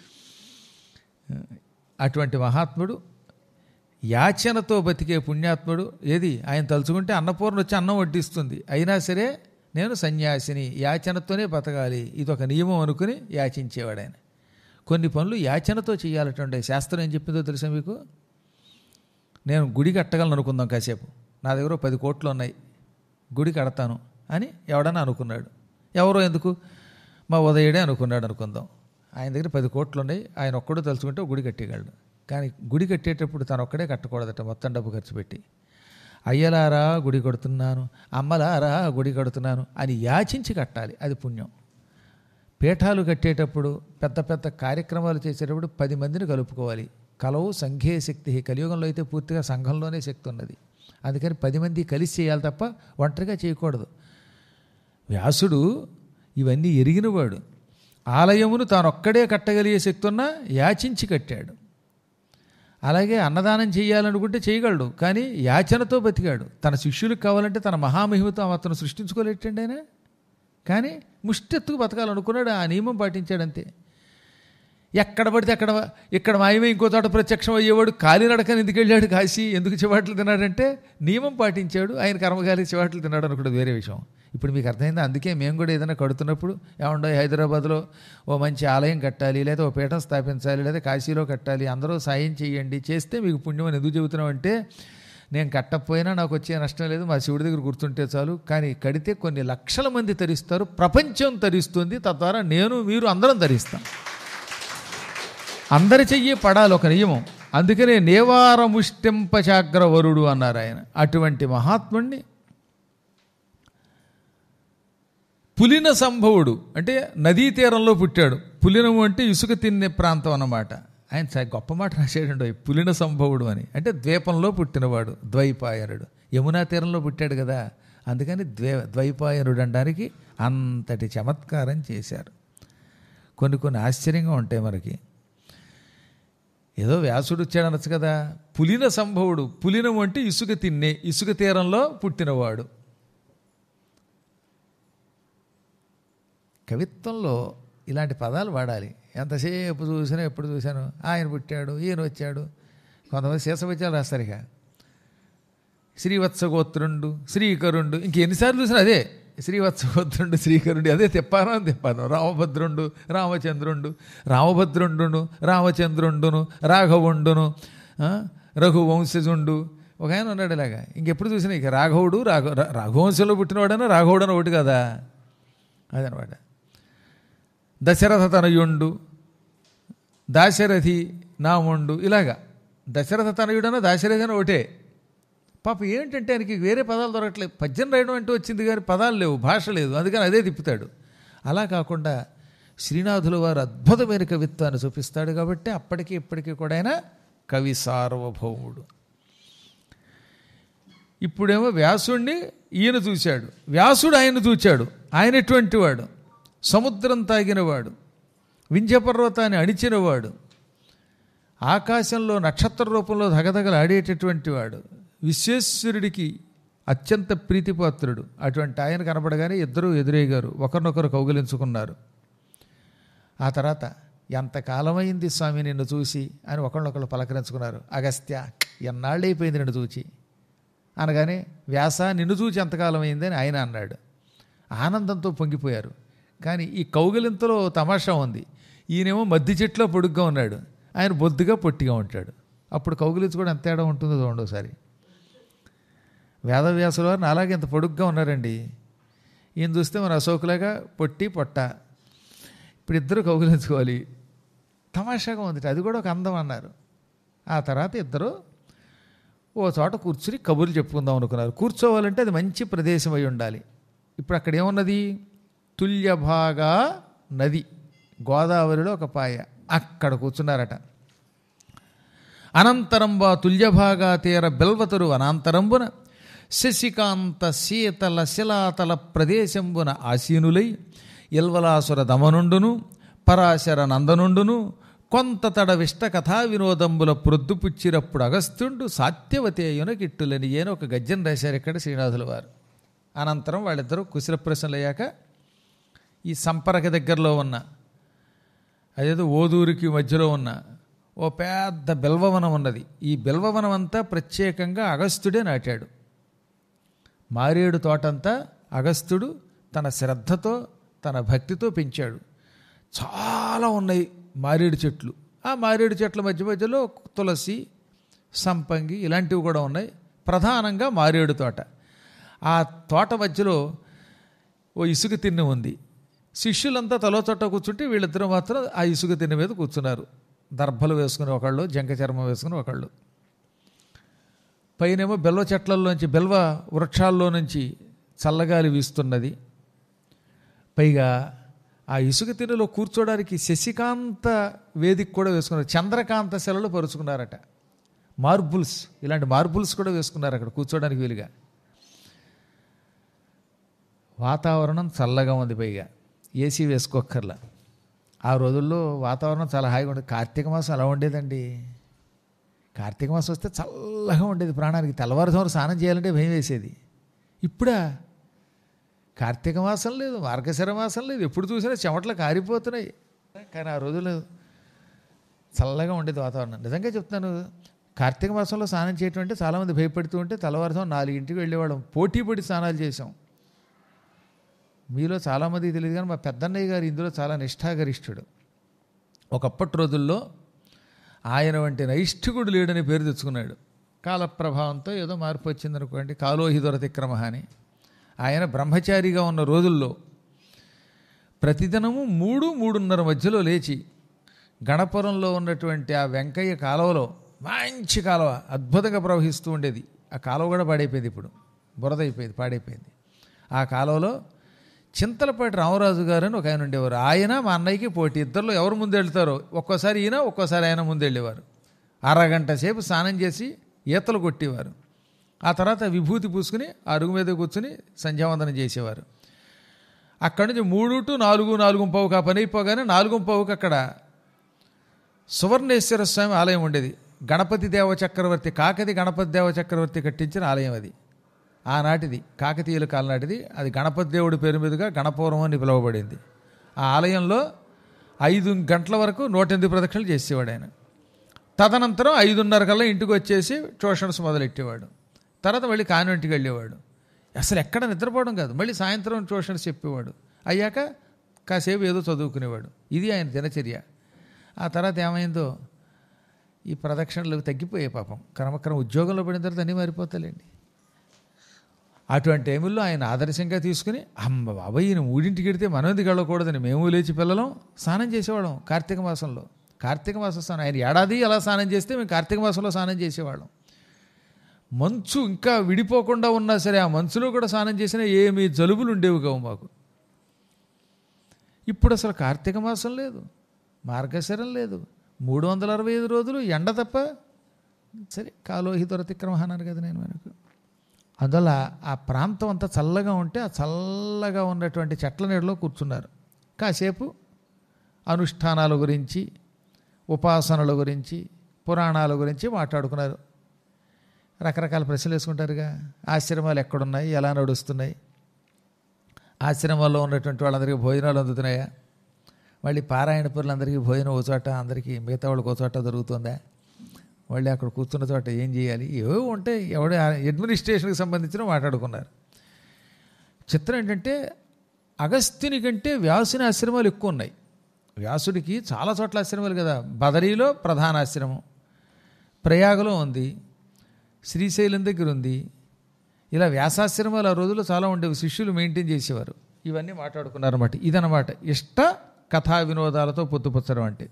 అటువంటి మహాత్ముడు యాచనతో బతికే పుణ్యాత్ముడు ఏది ఆయన తలుచుకుంటే అన్నపూర్ణ వచ్చి అన్నం వడ్డిస్తుంది అయినా సరే నేను సన్యాసిని యాచనతోనే బతకాలి ఇది ఒక నియమం అనుకుని యాచించేవాడు ఆయన కొన్ని పనులు యాచనతో చేయాలటండి శాస్త్రం ఏం చెప్పిందో తెలుసా మీకు నేను గుడి కట్టగలను అనుకుందాం కాసేపు నా దగ్గర ఓ పది కోట్లు ఉన్నాయి గుడి కడతాను అని ఎవడన్నా అనుకున్నాడు ఎవరో ఎందుకు మా ఉదయుడే అనుకున్నాడు అనుకుందాం ఆయన దగ్గర పది కోట్లు ఉన్నాయి ఆయన ఒక్కడు తలుచుకుంటే ఒక గుడి కట్టేయగలడు కానీ గుడి కట్టేటప్పుడు తను ఒక్కడే కట్టకూడదట మొత్తం డబ్బు ఖర్చు పెట్టి అయ్యలారా గుడి కడుతున్నాను అమ్మలారా గుడి కడుతున్నాను అని యాచించి కట్టాలి అది పుణ్యం పీఠాలు కట్టేటప్పుడు పెద్ద పెద్ద కార్యక్రమాలు చేసేటప్పుడు పది మందిని కలుపుకోవాలి కలవు సంఘే శక్తి కలియుగంలో అయితే పూర్తిగా సంఘంలోనే శక్తి ఉన్నది అందుకని పది మంది కలిసి చేయాలి తప్ప ఒంటరిగా చేయకూడదు వ్యాసుడు ఇవన్నీ ఎరిగినవాడు ఆలయమును తానొక్కడే కట్టగలిగే శక్తి ఉన్నా యాచించి కట్టాడు అలాగే అన్నదానం చేయాలనుకుంటే చేయగలడు కానీ యాచనతో బతికాడు తన శిష్యులకు కావాలంటే తన మహామహిమతో అతను సృష్టించుకోలేటండి ఆయన కానీ ముష్టెత్తుకు బతకాలనుకున్నాడు ఆ నియమం పాటించాడంతే ఎక్కడ పడితే అక్కడ ఇక్కడ మాయమే ఇంకో చోట ప్రత్యక్షం అయ్యేవాడు కాలినడకని ఎందుకు వెళ్ళాడు కాశీ ఎందుకు చివాట్లు తిన్నాడంటే నియమం పాటించాడు ఆయన కర్మగాలి చివాట్లు తిన్నాడు అనుకోవడం వేరే విషయం ఇప్పుడు మీకు అర్థమైందా అందుకే మేము కూడా ఏదైనా కడుతున్నప్పుడు ఏమండో హైదరాబాద్లో ఓ మంచి ఆలయం కట్టాలి లేదా ఓ పీఠం స్థాపించాలి లేదా కాశీలో కట్టాలి అందరూ సాయం చేయండి చేస్తే మీకు పుణ్యం అని ఎందుకు చెబుతున్నామంటే నేను కట్టకపోయినా నాకు వచ్చే నష్టం లేదు మా శివుడి దగ్గర గుర్తుంటే చాలు కానీ కడితే కొన్ని లక్షల మంది తరిస్తారు ప్రపంచం తరిస్తుంది తద్వారా నేను మీరు అందరం తరిస్తాం అందరి చెయ్యి పడాలి ఒక నియమం అందుకనే నేవారముష్టింపచాగ్ర వరుడు అన్నారు ఆయన అటువంటి మహాత్ముణ్ణి పులిన సంభవుడు అంటే నదీ తీరంలో పుట్టాడు పులినము అంటే ఇసుక తినే ప్రాంతం అన్నమాట ఆయన చాలా గొప్ప మాట రాశాడండి పులిన సంభవుడు అని అంటే ద్వీపంలో పుట్టినవాడు ద్వైపాయనుడు యమునా తీరంలో పుట్టాడు కదా అందుకని ద్వే ద్వైపాయనుడు అనడానికి అంతటి చమత్కారం చేశారు కొన్ని కొన్ని ఆశ్చర్యంగా ఉంటాయి మనకి ఏదో వ్యాసుడు వచ్చాడు అనొచ్చు కదా పులిన సంభవుడు పులినం అంటే ఇసుక తిన్నే ఇసుక తీరంలో పుట్టినవాడు కవిత్వంలో ఇలాంటి పదాలు వాడాలి ఎంతసేపు చూసినా ఎప్పుడు చూశాను ఆయన పుట్టాడు ఈయన వచ్చాడు కొంతమంది శేషవచ్యాలు రాస్తారు ఇక శ్రీవత్సగోత్రుండు శ్రీకరుండు ఇంక ఎన్నిసార్లు చూసినా అదే శ్రీవత్సగోత్రుండు శ్రీకరుండు అదే తెప్పాను అని తెప్పాను రామభద్రుండు రామచంద్రుండు రామభద్రుండును రామచంద్రుండును రాఘవుండును ఆ, రఘువంశజుండు ఒక ఆయన ఉన్నాడు ఇలాగా ఇంకెప్పుడు చూసినా ఇక రాఘవుడు రాఘ రాఘవంశంలో పుట్టినవాడనా రాఘవుడు అని ఒకటి కదా అదనమాట దశరథ తనయుండు దాశరథి నాముండు ఇలాగా దశరథ తనయుడన దాశరథి అని ఒకటే పాప ఏంటంటే ఆయనకి వేరే పదాలు దొరకట్లేదు పద్యం రాయడం అంటూ వచ్చింది కానీ పదాలు లేవు భాష లేదు అందుకని అదే తిప్పుతాడు అలా కాకుండా శ్రీనాథుల వారు అద్భుతమైన కవిత్వాన్ని చూపిస్తాడు కాబట్టి అప్పటికి ఇప్పటికీ కూడా ఆయన కవి సార్వభౌముడు ఇప్పుడేమో వ్యాసుణ్ణి ఈయన చూశాడు వ్యాసుడు ఆయన చూచాడు ఆయన ఎటువంటి వాడు సముద్రం తాగినవాడు వింధ్యపర్వతాన్ని అణిచినవాడు ఆకాశంలో నక్షత్ర రూపంలో ధగధగలు ఆడేటటువంటి వాడు విశ్వేశ్వరుడికి అత్యంత ప్రీతిపాత్రుడు అటువంటి ఆయన కనపడగానే ఇద్దరూ ఎదురయ్యారు ఒకరినొకరు కౌగిలించుకున్నారు ఆ తర్వాత ఎంతకాలమైంది స్వామి నిన్ను చూసి అని ఒకళ్ళొకళ్ళు పలకరించుకున్నారు అగస్త్య ఎన్నాళ్ళైపోయింది నిన్ను చూచి అనగానే వ్యాస నిన్ను చూచి ఎంతకాలం అయిందని ఆయన అన్నాడు ఆనందంతో పొంగిపోయారు కానీ ఈ కౌగిలింతలో తమాషా ఉంది ఈయనేమో మద్ది చెట్లో పొడుగ్గా ఉన్నాడు ఆయన బొద్దుగా పొట్టిగా ఉంటాడు అప్పుడు కౌగిలించుకోవడం ఎంత తేడా ఉంటుందో చూడండి ఒకసారి వేదవ్యాసుల వారిని అలాగే ఇంత పొడుగ్గా ఉన్నారండి ఈయన చూస్తే మన అశోకులాగా పొట్టి పొట్ట ఇప్పుడు ఇద్దరు కౌగిలించుకోవాలి తమాషాగా ఉంది అది కూడా ఒక అందం అన్నారు ఆ తర్వాత ఇద్దరు ఓ చోట కూర్చుని కబుర్లు చెప్పుకుందాం అనుకున్నారు కూర్చోవాలంటే అది మంచి ప్రదేశం అయి ఉండాలి ఇప్పుడు అక్కడ ఏమున్నది తుల్యభాగా నది గోదావరిలో ఒక పాయ అక్కడ కూర్చున్నారట అనంతరంబా తుల్యభాగా తీర బెల్వతరు అనంతరంబున శశికాంత శీతల శిలాతల ప్రదేశంబున ఆసీనులై ఇల్వలాసుర దమనుండును పరాశర నందనుండును కొంత తడ విష్ట కథా వినోదంబుల ప్రొద్దుపుచ్చిరప్పుడు అగస్త్యుండు సాత్యవతేయున కిట్టులని ఏన ఒక గద్యం రాశారు ఇక్కడ శ్రీనాథుల వారు అనంతరం వాళ్ళిద్దరూ కుశల ప్రశ్నలు అయ్యాక ఈ సంపరక దగ్గరలో ఉన్న అదేదో ఓదూరికి మధ్యలో ఉన్న ఓ పెద్ద బెల్వవనం ఉన్నది ఈ బెల్వవనం అంతా ప్రత్యేకంగా అగస్త్యుడే నాటాడు మారేడు తోటంతా అగస్త్యుడు తన శ్రద్ధతో తన భక్తితో పెంచాడు చాలా ఉన్నాయి మారేడు చెట్లు ఆ మారేడు చెట్ల మధ్య మధ్యలో తులసి సంపంగి ఇలాంటివి కూడా ఉన్నాయి ప్రధానంగా మారేడు తోట ఆ తోట మధ్యలో ఓ ఇసుక తిన్నె ఉంది శిష్యులంతా తలో చోట కూర్చుంటే వీళ్ళిద్దరూ మాత్రం ఆ ఇసుక తిన్నె మీద కూర్చున్నారు దర్భలు వేసుకుని ఒకళ్ళు జంక చర్మం వేసుకుని ఒకళ్ళు పైనేమో బెల్వ చెట్లలోంచి బెల్వ వృక్షాల్లో నుంచి చల్లగాలి వీస్తున్నది పైగా ఆ ఇసుక తిన్నెలో కూర్చోడానికి శశికాంత వేదిక కూడా వేసుకున్నారు చంద్రకాంత శిలలు పరుచుకున్నారట మార్బుల్స్ ఇలాంటి మార్బుల్స్ కూడా వేసుకున్నారు అక్కడ కూర్చోడానికి వీలుగా వాతావరణం చల్లగా ఉంది పైగా ఏసీ వేసుకోక్కర్లా ఆ రోజుల్లో వాతావరణం చాలా హాయిగా ఉండేది కార్తీక మాసం అలా ఉండేదండి కార్తీక మాసం వస్తే చల్లగా ఉండేది ప్రాణానికి తెల్లవారుజామున స్నానం చేయాలంటే భయం వేసేది ఇప్పుడా కార్తీక మాసం లేదు మార్గశిర మాసం లేదు ఎప్పుడు చూసినా చెమటలు కారిపోతున్నాయి కానీ ఆ రోజులు చల్లగా ఉండేది వాతావరణం నిజంగా చెప్తున్నాను కార్తీక మాసంలో స్నానం చేయటం అంటే చాలామంది భయపడుతూ ఉంటే తెల్లవారుజాము నాలుగింటికి వెళ్ళేవాళ్ళం పోటీ పడి స్నానాలు చేసాం మీలో చాలామందికి తెలియదు కానీ మా పెద్దన్నయ్య గారు ఇందులో చాలా నిష్ఠాగరిష్ఠుడు ఒకప్పటి రోజుల్లో ఆయన వంటి నైష్ఠికుడు లేడని పేరు తెచ్చుకున్నాడు కాలప్రభావంతో ఏదో మార్పు వచ్చిందనుకోండి కాలోహి దొరతిక్రమ అని ఆయన బ్రహ్మచారిగా ఉన్న రోజుల్లో ప్రతిదినము మూడు మూడున్నర మధ్యలో లేచి గణపురంలో ఉన్నటువంటి ఆ వెంకయ్య కాలువలో మంచి కాలువ అద్భుతంగా ప్రవహిస్తూ ఉండేది ఆ కాలువ కూడా పాడైపోయింది ఇప్పుడు బురద అయిపోయింది పాడైపోయింది ఆ కాలువలో చింతలపాటి రామరాజు గారు అని ఒక ఆయన ఉండేవారు ఆయన మా అన్నయ్యకి పోటీ ఇద్దరిలో ఎవరు ముందు వెళ్తారో ఒక్కోసారి ఈయన ఒక్కోసారి ఆయన ముందు వెళ్ళేవారు అరగంట సేపు స్నానం చేసి ఈతలు కొట్టేవారు ఆ తర్వాత విభూతి పూసుకుని ఆ అరుగు మీద కూర్చుని సంధ్యావందనం చేసేవారు అక్కడి నుంచి మూడు టు నాలుగు నాలుగు పావుకు ఆ పని అయిపోగానే నాలుగు పావుకు అక్కడ సువర్ణేశ్వర స్వామి ఆలయం ఉండేది గణపతి దేవ చక్రవర్తి కాకతి గణపతి దేవ చక్రవర్తి కట్టించిన ఆలయం అది ఆనాటిది కాకతీయుల కాలనాటిది అది గణపతి దేవుడి పేరు మీదుగా గణపూరం అని పిలువబడింది ఆ ఆలయంలో ఐదు గంటల వరకు నూట ఎనిమిది ప్రదక్షిణలు చేసేవాడు ఆయన తదనంతరం ఐదున్నర కల్లా ఇంటికి వచ్చేసి ట్యూషన్స్ మొదలెట్టేవాడు తర్వాత మళ్ళీ కాన్వెంట్కి వెళ్ళేవాడు అసలు ఎక్కడ నిద్రపోవడం కాదు మళ్ళీ సాయంత్రం ట్యూషన్స్ చెప్పేవాడు అయ్యాక కాసేపు ఏదో చదువుకునేవాడు ఇది ఆయన దినచర్య ఆ తర్వాత ఏమైందో ఈ ప్రదక్షిణలు తగ్గిపోయాయి పాపం క్రమక్రమ ఉద్యోగంలో పడిన తర్వాత అన్నీ మారిపోతాయండి అటువంటి టైముల్లో ఆయన ఆదర్శంగా తీసుకుని అమ్మ బాబాయ్ ఈయన మూడింటికి వెడితే మనం ఎందుకు వెళ్ళకూడదని మేము లేచి పిల్లలం స్నానం చేసేవాళ్ళం కార్తీక మాసంలో కార్తీక మాసం స్నానం ఆయన ఏడాది అలా స్నానం చేస్తే మేము కార్తీక మాసంలో స్నానం చేసేవాళ్ళం మంచు ఇంకా విడిపోకుండా ఉన్నా సరే ఆ మంచులో కూడా స్నానం చేసినా ఏమీ జలుబులు ఉండేవి కావు మాకు ఇప్పుడు అసలు కార్తీక మాసం లేదు మార్గశిరం లేదు మూడు వందల అరవై ఐదు రోజులు ఎండ తప్ప సరే కాలోహి దొరతిక్రమ అన్నాను కదా నేను మనకు అందువల్ల ఆ ప్రాంతం అంతా చల్లగా ఉంటే ఆ చల్లగా ఉన్నటువంటి చెట్ల నీడలో కూర్చున్నారు కాసేపు అనుష్ఠానాల గురించి ఉపాసనల గురించి పురాణాల గురించి మాట్లాడుకున్నారు రకరకాల ప్రశ్నలు వేసుకుంటారుగా ఆశ్రమాలు ఎక్కడున్నాయి ఎలా నడుస్తున్నాయి ఆశ్రమాల్లో ఉన్నటువంటి వాళ్ళందరికీ భోజనాలు అందుతున్నాయా మళ్ళీ పారాయణ పనులందరికీ భోజనం ఒక చోట అందరికీ మిగతా వాళ్ళకి ఒక చోట దొరుకుతుందా మళ్ళీ అక్కడ కూర్చున్న చోట ఏం చేయాలి ఏవో ఉంటాయి ఎవడ అడ్మినిస్ట్రేషన్కి సంబంధించిన మాట్లాడుకున్నారు చిత్రం ఏంటంటే అగస్త్యుని కంటే వ్యాసుని ఆశ్రమాలు ఎక్కువ ఉన్నాయి వ్యాసుడికి చాలా చోట్ల ఆశ్రమాలు కదా బదరీలో ప్రధాన ఆశ్రమం ప్రయాగలో ఉంది శ్రీశైలం దగ్గర ఉంది ఇలా వ్యాసాశ్రమాలు ఆ రోజుల్లో చాలా ఉండేవి శిష్యులు మెయింటైన్ చేసేవారు ఇవన్నీ మాట్లాడుకున్నారన్నమాట ఇదనమాట ఇష్ట కథా వినోదాలతో పొత్తుపుచ్చడం అంటే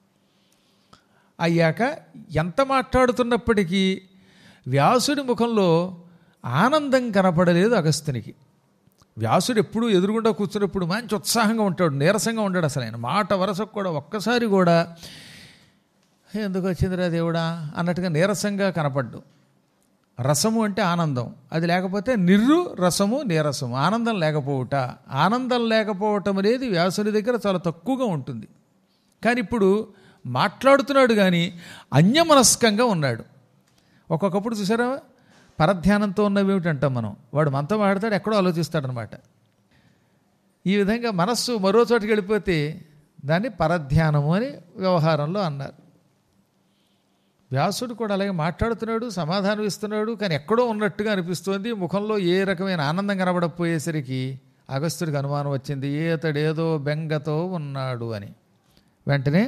అయ్యాక ఎంత మాట్లాడుతున్నప్పటికీ వ్యాసుడి ముఖంలో ఆనందం కనపడలేదు అగస్త్యునికి వ్యాసుడు ఎప్పుడు ఎదురుగుండా కూర్చున్నప్పుడు మంచి ఉత్సాహంగా ఉంటాడు నీరసంగా ఉంటాడు అసలు ఆయన మాట వరసకు కూడా ఒక్కసారి కూడా ఎందుకు వచ్చిందిరా దేవుడా అన్నట్టుగా నీరసంగా కనపడ్డు రసము అంటే ఆనందం అది లేకపోతే నిర్రు రసము నీరసము ఆనందం లేకపోవుట ఆనందం లేకపోవటం అనేది వ్యాసుని దగ్గర చాలా తక్కువగా ఉంటుంది కానీ ఇప్పుడు మాట్లాడుతున్నాడు కానీ అన్యమనస్కంగా ఉన్నాడు ఒక్కొక్కప్పుడు చూసారా పరధ్యానంతో ఉన్నవి ఏమిటంటాం మనం వాడు మనతో మాట్లాడతాడు ఎక్కడో ఆలోచిస్తాడనమాట ఈ విధంగా మనస్సు మరో చోటుకి వెళ్ళిపోతే దాన్ని పరధ్యానము అని వ్యవహారంలో అన్నారు వ్యాసుడు కూడా అలాగే మాట్లాడుతున్నాడు సమాధానం ఇస్తున్నాడు కానీ ఎక్కడో ఉన్నట్టుగా అనిపిస్తోంది ముఖంలో ఏ రకమైన ఆనందం కనబడకపోయేసరికి అగస్త్యుడికి అనుమానం వచ్చింది ఏతడేదో బెంగతో ఉన్నాడు అని వెంటనే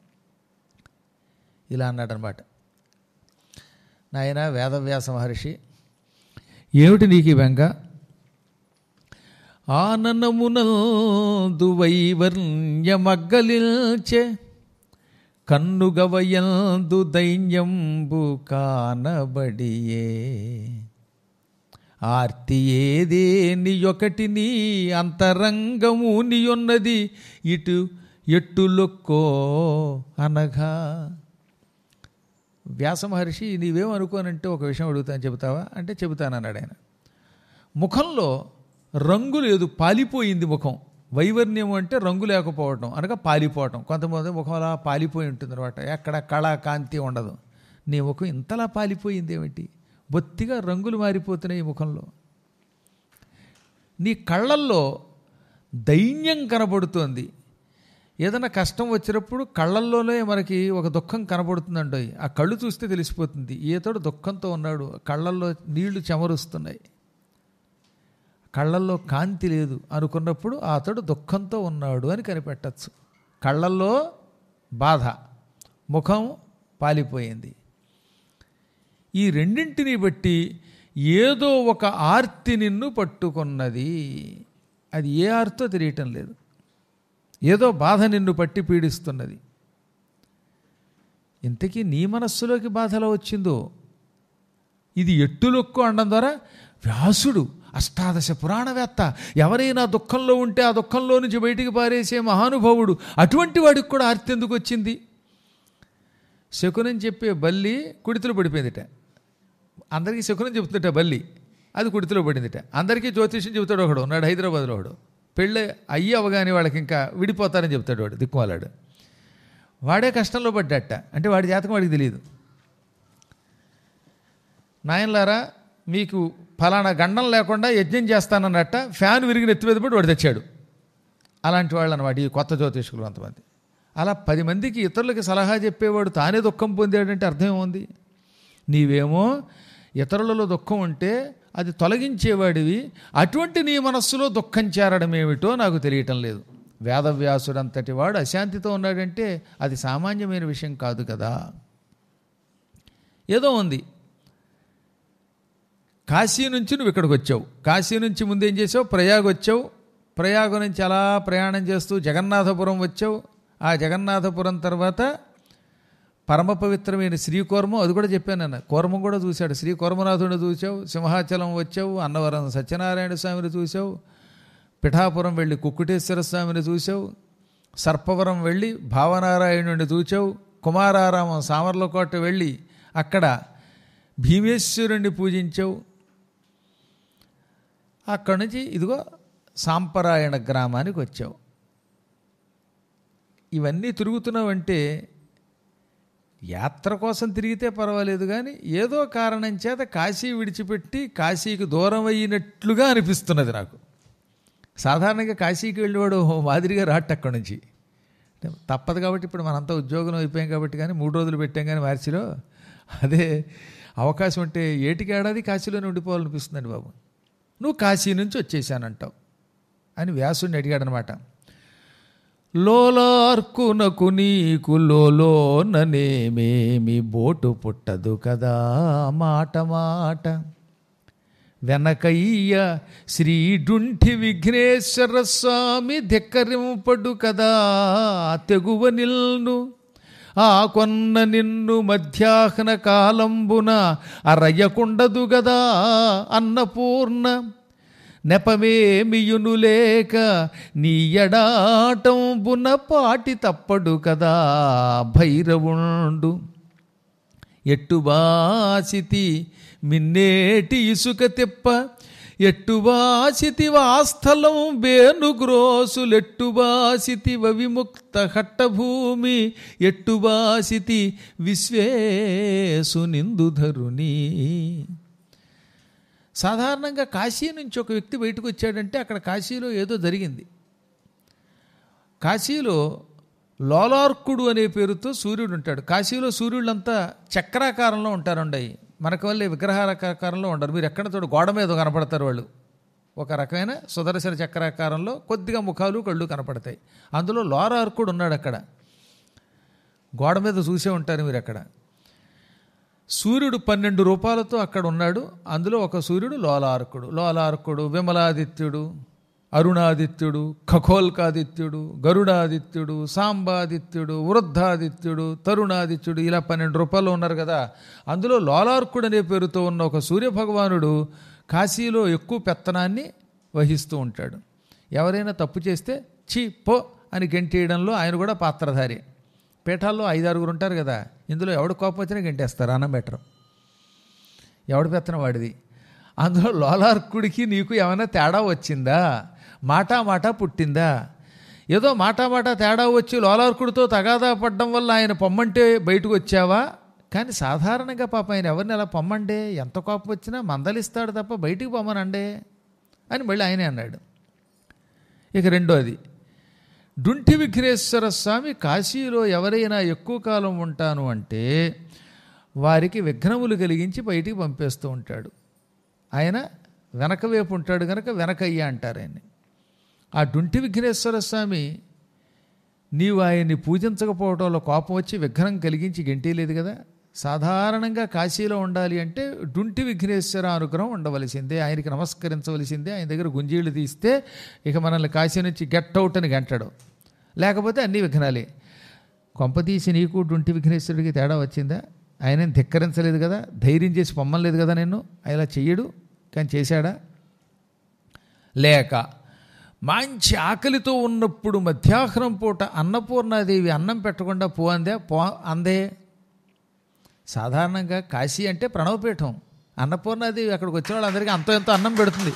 ఇలా అన్నాడనమాట నాయన వేదవ్యాస మహర్షి ఏమిటి నీకు ఈ బెంగ ఆననమునందు వైవర్ణ్యమగ్గలిల్చే కన్నుగవయందు దైన్యంబు కానబడియే ఆర్తి ఏదేని ఒకటి నీ అంతరంగము నీయున్నది ఇటు ఎట్టులొక్కో అనగా వ్యాస మహర్షి నీవేం అనుకోనంటే ఒక విషయం అడుగుతాను చెబుతావా అంటే చెబుతానన్నాడు ఆయన ముఖంలో రంగు లేదు పాలిపోయింది ముఖం వైవర్ణ్యం అంటే రంగు లేకపోవటం అనగా పాలిపోవటం కొంతమంది ముఖం అలా పాలిపోయి ఉంటుంది అనమాట ఎక్కడ కళ కాంతి ఉండదు నీ ముఖం ఇంతలా పాలిపోయింది ఏమిటి బొత్తిగా రంగులు మారిపోతున్నాయి ఈ ముఖంలో నీ కళ్ళల్లో దైన్యం కనబడుతోంది ఏదైనా కష్టం వచ్చినప్పుడు కళ్ళల్లోనే మనకి ఒక దుఃఖం కనబడుతుందండి ఆ కళ్ళు చూస్తే తెలిసిపోతుంది ఈతడు దుఃఖంతో ఉన్నాడు కళ్ళల్లో నీళ్లు చెమరుస్తున్నాయి కళ్ళల్లో కాంతి లేదు అనుకున్నప్పుడు అతడు దుఃఖంతో ఉన్నాడు అని కనిపెట్టచ్చు కళ్ళల్లో బాధ ముఖం పాలిపోయింది ఈ రెండింటిని బట్టి ఏదో ఒక ఆర్తి నిన్ను పట్టుకున్నది అది ఏ ఆర్తో తెలియటం లేదు ఏదో బాధ నిన్ను పట్టి పీడిస్తున్నది ఇంతకీ నీ మనస్సులోకి బాధ ఎలా వచ్చిందో ఇది ఎట్టులొక్కు అనడం ద్వారా వ్యాసుడు అష్టాదశ పురాణవేత్త ఎవరైనా దుఃఖంలో ఉంటే ఆ దుఃఖంలో నుంచి బయటికి పారేసే మహానుభావుడు అటువంటి వాడికి కూడా ఆర్తి ఎందుకు వచ్చింది శకునం చెప్పే బల్లి కుడితిలో పడిపోయిందిట అందరికీ శకునం చెబుతుందట బల్లి అది కుడితిలో పడిందిట అందరికీ జ్యోతిష్యం చెబుతాడు ఒకడు ఉన్నాడు హైదరాబాద్లో ఒకడు పెళ్ళి అయ్యి అవగానే వాళ్ళకి ఇంకా విడిపోతారని చెప్తాడు వాడు దిక్కుమాలాడు వాడే కష్టంలో పడ్డట అంటే వాడి జాతకం వాడికి తెలియదు నాయనలారా మీకు ఫలానా గండం లేకుండా యజ్ఞం చేస్తానన్నట్ట ఫ్యాన్ విరిగి నెత్తి మీద పడి వాడు తెచ్చాడు అలాంటి వాళ్ళు అనమాట ఈ కొత్త జ్యోతిష్కులు కొంతమంది అలా పది మందికి ఇతరులకి సలహా చెప్పేవాడు తానే దుఃఖం పొందాడంటే అర్థం ఏముంది నీవేమో ఇతరులలో దుఃఖం ఉంటే అది తొలగించేవాడివి అటువంటి నీ మనస్సులో దుఃఖం చేరడం ఏమిటో నాకు తెలియటం లేదు వేదవ్యాసుడంతటి వాడు అశాంతితో ఉన్నాడంటే అది సామాన్యమైన విషయం కాదు కదా ఏదో ఉంది కాశీ నుంచి నువ్వు ఇక్కడికి వచ్చావు కాశీ నుంచి ముందేం చేసావు ప్రయాగ్ వచ్చావు ప్రయాగ నుంచి అలా ప్రయాణం చేస్తూ జగన్నాథపురం వచ్చావు ఆ జగన్నాథపురం తర్వాత పరమ పవిత్రమైన శ్రీకూర్మం అది కూడా చెప్పాను నేను కూర్మం కూడా చూశాడు శ్రీ కూర్మనాథుడిని చూసావు సింహాచలం వచ్చావు అన్నవరం సత్యనారాయణ స్వామిని చూసావు పిఠాపురం వెళ్ళి కుక్కుటేశ్వర స్వామిని చూసావు సర్పవరం వెళ్ళి భావనారాయణుడిని చూచావు కుమారారామం సామర్లకోట వెళ్ళి అక్కడ భీమేశ్వరుణ్ణి పూజించావు అక్కడి నుంచి ఇదిగో సాంపరాయణ గ్రామానికి వచ్చావు ఇవన్నీ తిరుగుతున్నావంటే యాత్ర కోసం తిరిగితే పర్వాలేదు కానీ ఏదో కారణం చేత కాశీ విడిచిపెట్టి కాశీకి దూరం అయినట్లుగా అనిపిస్తున్నది నాకు సాధారణంగా కాశీకి వెళ్ళేవాడు ఓ మాదిరిగా రాట్ అక్కడి నుంచి అంటే తప్పదు కాబట్టి ఇప్పుడు మనంతా ఉద్యోగం అయిపోయాం కాబట్టి కానీ మూడు రోజులు పెట్టాం కానీ మార్చిలో అదే అవకాశం ఉంటే ఏటికి ఏడాది కాశీలోనే ఉండిపోవాలనిపిస్తుందండి బాబు నువ్వు కాశీ నుంచి వచ్చేసానంటావు అని వ్యాసుడిని అడిగాడనమాట లోలార్కునకు నీకు లోలోననేమేమి బోటు పుట్టదు కదా మాట మాట వెనకయ్య శ్రీడుంఠి విఘ్నేశ్వర స్వామి ధిక్కరింపడు కదా తెగువ నిల్ను ఆ కొన్న నిన్ను మధ్యాహ్న కాలంబున అరయ్యకుండదు గదా అన్నపూర్ణ నెపమేమియును లేక నీ ఎడాటంబున పాటి తప్పడు కదా భైరవుండు ఎట్టుబాసితి మిన్నేటి ఇసుక తిప్ప ఎట్టుబాసితి వాస్థలం బేనుగ్రోసులెట్టుబాసితి విముక్త హట్టభూమి ఎట్టుబాసితి విశ్వేసు నిందుధరుని సాధారణంగా కాశీ నుంచి ఒక వ్యక్తి బయటకు వచ్చాడంటే అక్కడ కాశీలో ఏదో జరిగింది కాశీలో లోలార్కుడు అనే పేరుతో సూర్యుడు ఉంటాడు కాశీలో సూర్యుళ్ళంతా చక్రాకారంలో ఉంటారండి మనకు వల్లే విగ్రహాకారంలో ఉండరు మీరు ఎక్కడ చూడ గోడ మీద కనపడతారు వాళ్ళు ఒక రకమైన సుదర్శన చక్రాకారంలో కొద్దిగా ముఖాలు కళ్ళు కనపడతాయి అందులో లోలార్కుడు ఉన్నాడు అక్కడ గోడ మీద చూసే ఉంటారు మీరు అక్కడ సూర్యుడు పన్నెండు రూపాలతో అక్కడ ఉన్నాడు అందులో ఒక సూర్యుడు లోలార్కుడు లోలార్కుడు విమలాదిత్యుడు అరుణాదిత్యుడు ఖగోల్కాదిత్యుడు గరుడాదిత్యుడు సాంబాదిత్యుడు వృద్ధాదిత్యుడు తరుణాదిత్యుడు ఇలా పన్నెండు రూపాయలు ఉన్నారు కదా అందులో లోలార్కుడు అనే పేరుతో ఉన్న ఒక సూర్యభగవానుడు కాశీలో ఎక్కువ పెత్తనాన్ని వహిస్తూ ఉంటాడు ఎవరైనా తప్పు చేస్తే చీ పో అని గెంటేయడంలో ఆయన కూడా పాత్రధారి పీఠాల్లో ఐదారుగురు ఉంటారు కదా ఇందులో ఎవడు కోపం వచ్చినా గెంటేస్తారు అన్నం బెటరు ఎవడు పెత్తనం వాడిది అందులో లోలార్కుడికి నీకు ఏమైనా తేడా వచ్చిందా మాటా మాట పుట్టిందా ఏదో మాటా మాట తేడా వచ్చి లోలార్కుడితో తగాదా పడ్డం వల్ల ఆయన పొమ్మంటే బయటకు వచ్చావా కానీ సాధారణంగా పాప ఆయన ఎవరిని అలా పొమ్మండే ఎంత కోపం వచ్చినా మందలిస్తాడు తప్ప బయటికి పొమ్మనండే అని మళ్ళీ ఆయనే అన్నాడు ఇక రెండోది డుంటి విఘ్నేశ్వర స్వామి కాశీలో ఎవరైనా ఎక్కువ కాలం ఉంటాను అంటే వారికి విఘ్నములు కలిగించి బయటికి పంపేస్తూ ఉంటాడు ఆయన వెనక వైపు ఉంటాడు కనుక వెనకయ్య అంటారు ఆయన్ని ఆ డుంటి విఘ్నేశ్వర స్వామి నీవు ఆయన్ని పూజించకపోవటం వల్ల కోపం వచ్చి విఘ్నం కలిగించి గెంటేలేదు కదా సాధారణంగా కాశీలో ఉండాలి అంటే డుంటి విఘ్నేశ్వర అనుగ్రహం ఉండవలసిందే ఆయనకి నమస్కరించవలసిందే ఆయన దగ్గర గుంజీళ్ళు తీస్తే ఇక మనల్ని కాశీ నుంచి గెట్ అవుట్ అని గంటాడు లేకపోతే అన్ని విఘ్నాలే కొంపతీసి నీకు డుంటి విఘ్నేశ్వరుడికి తేడా వచ్చిందా ఆయన ధిక్కరించలేదు కదా ధైర్యం చేసి పొమ్మలేదు కదా నేను ఇలా చెయ్యడు కానీ చేశాడా లేక మంచి ఆకలితో ఉన్నప్పుడు మధ్యాహ్నం పూట అన్నపూర్ణాదేవి అన్నం పెట్టకుండా పో అందే పో అందే సాధారణంగా కాశీ అంటే ప్రణవపీఠం అన్నపూర్ణాదేవి అక్కడికి వచ్చిన వాళ్ళందరికీ అంతో ఎంతో అన్నం పెడుతుంది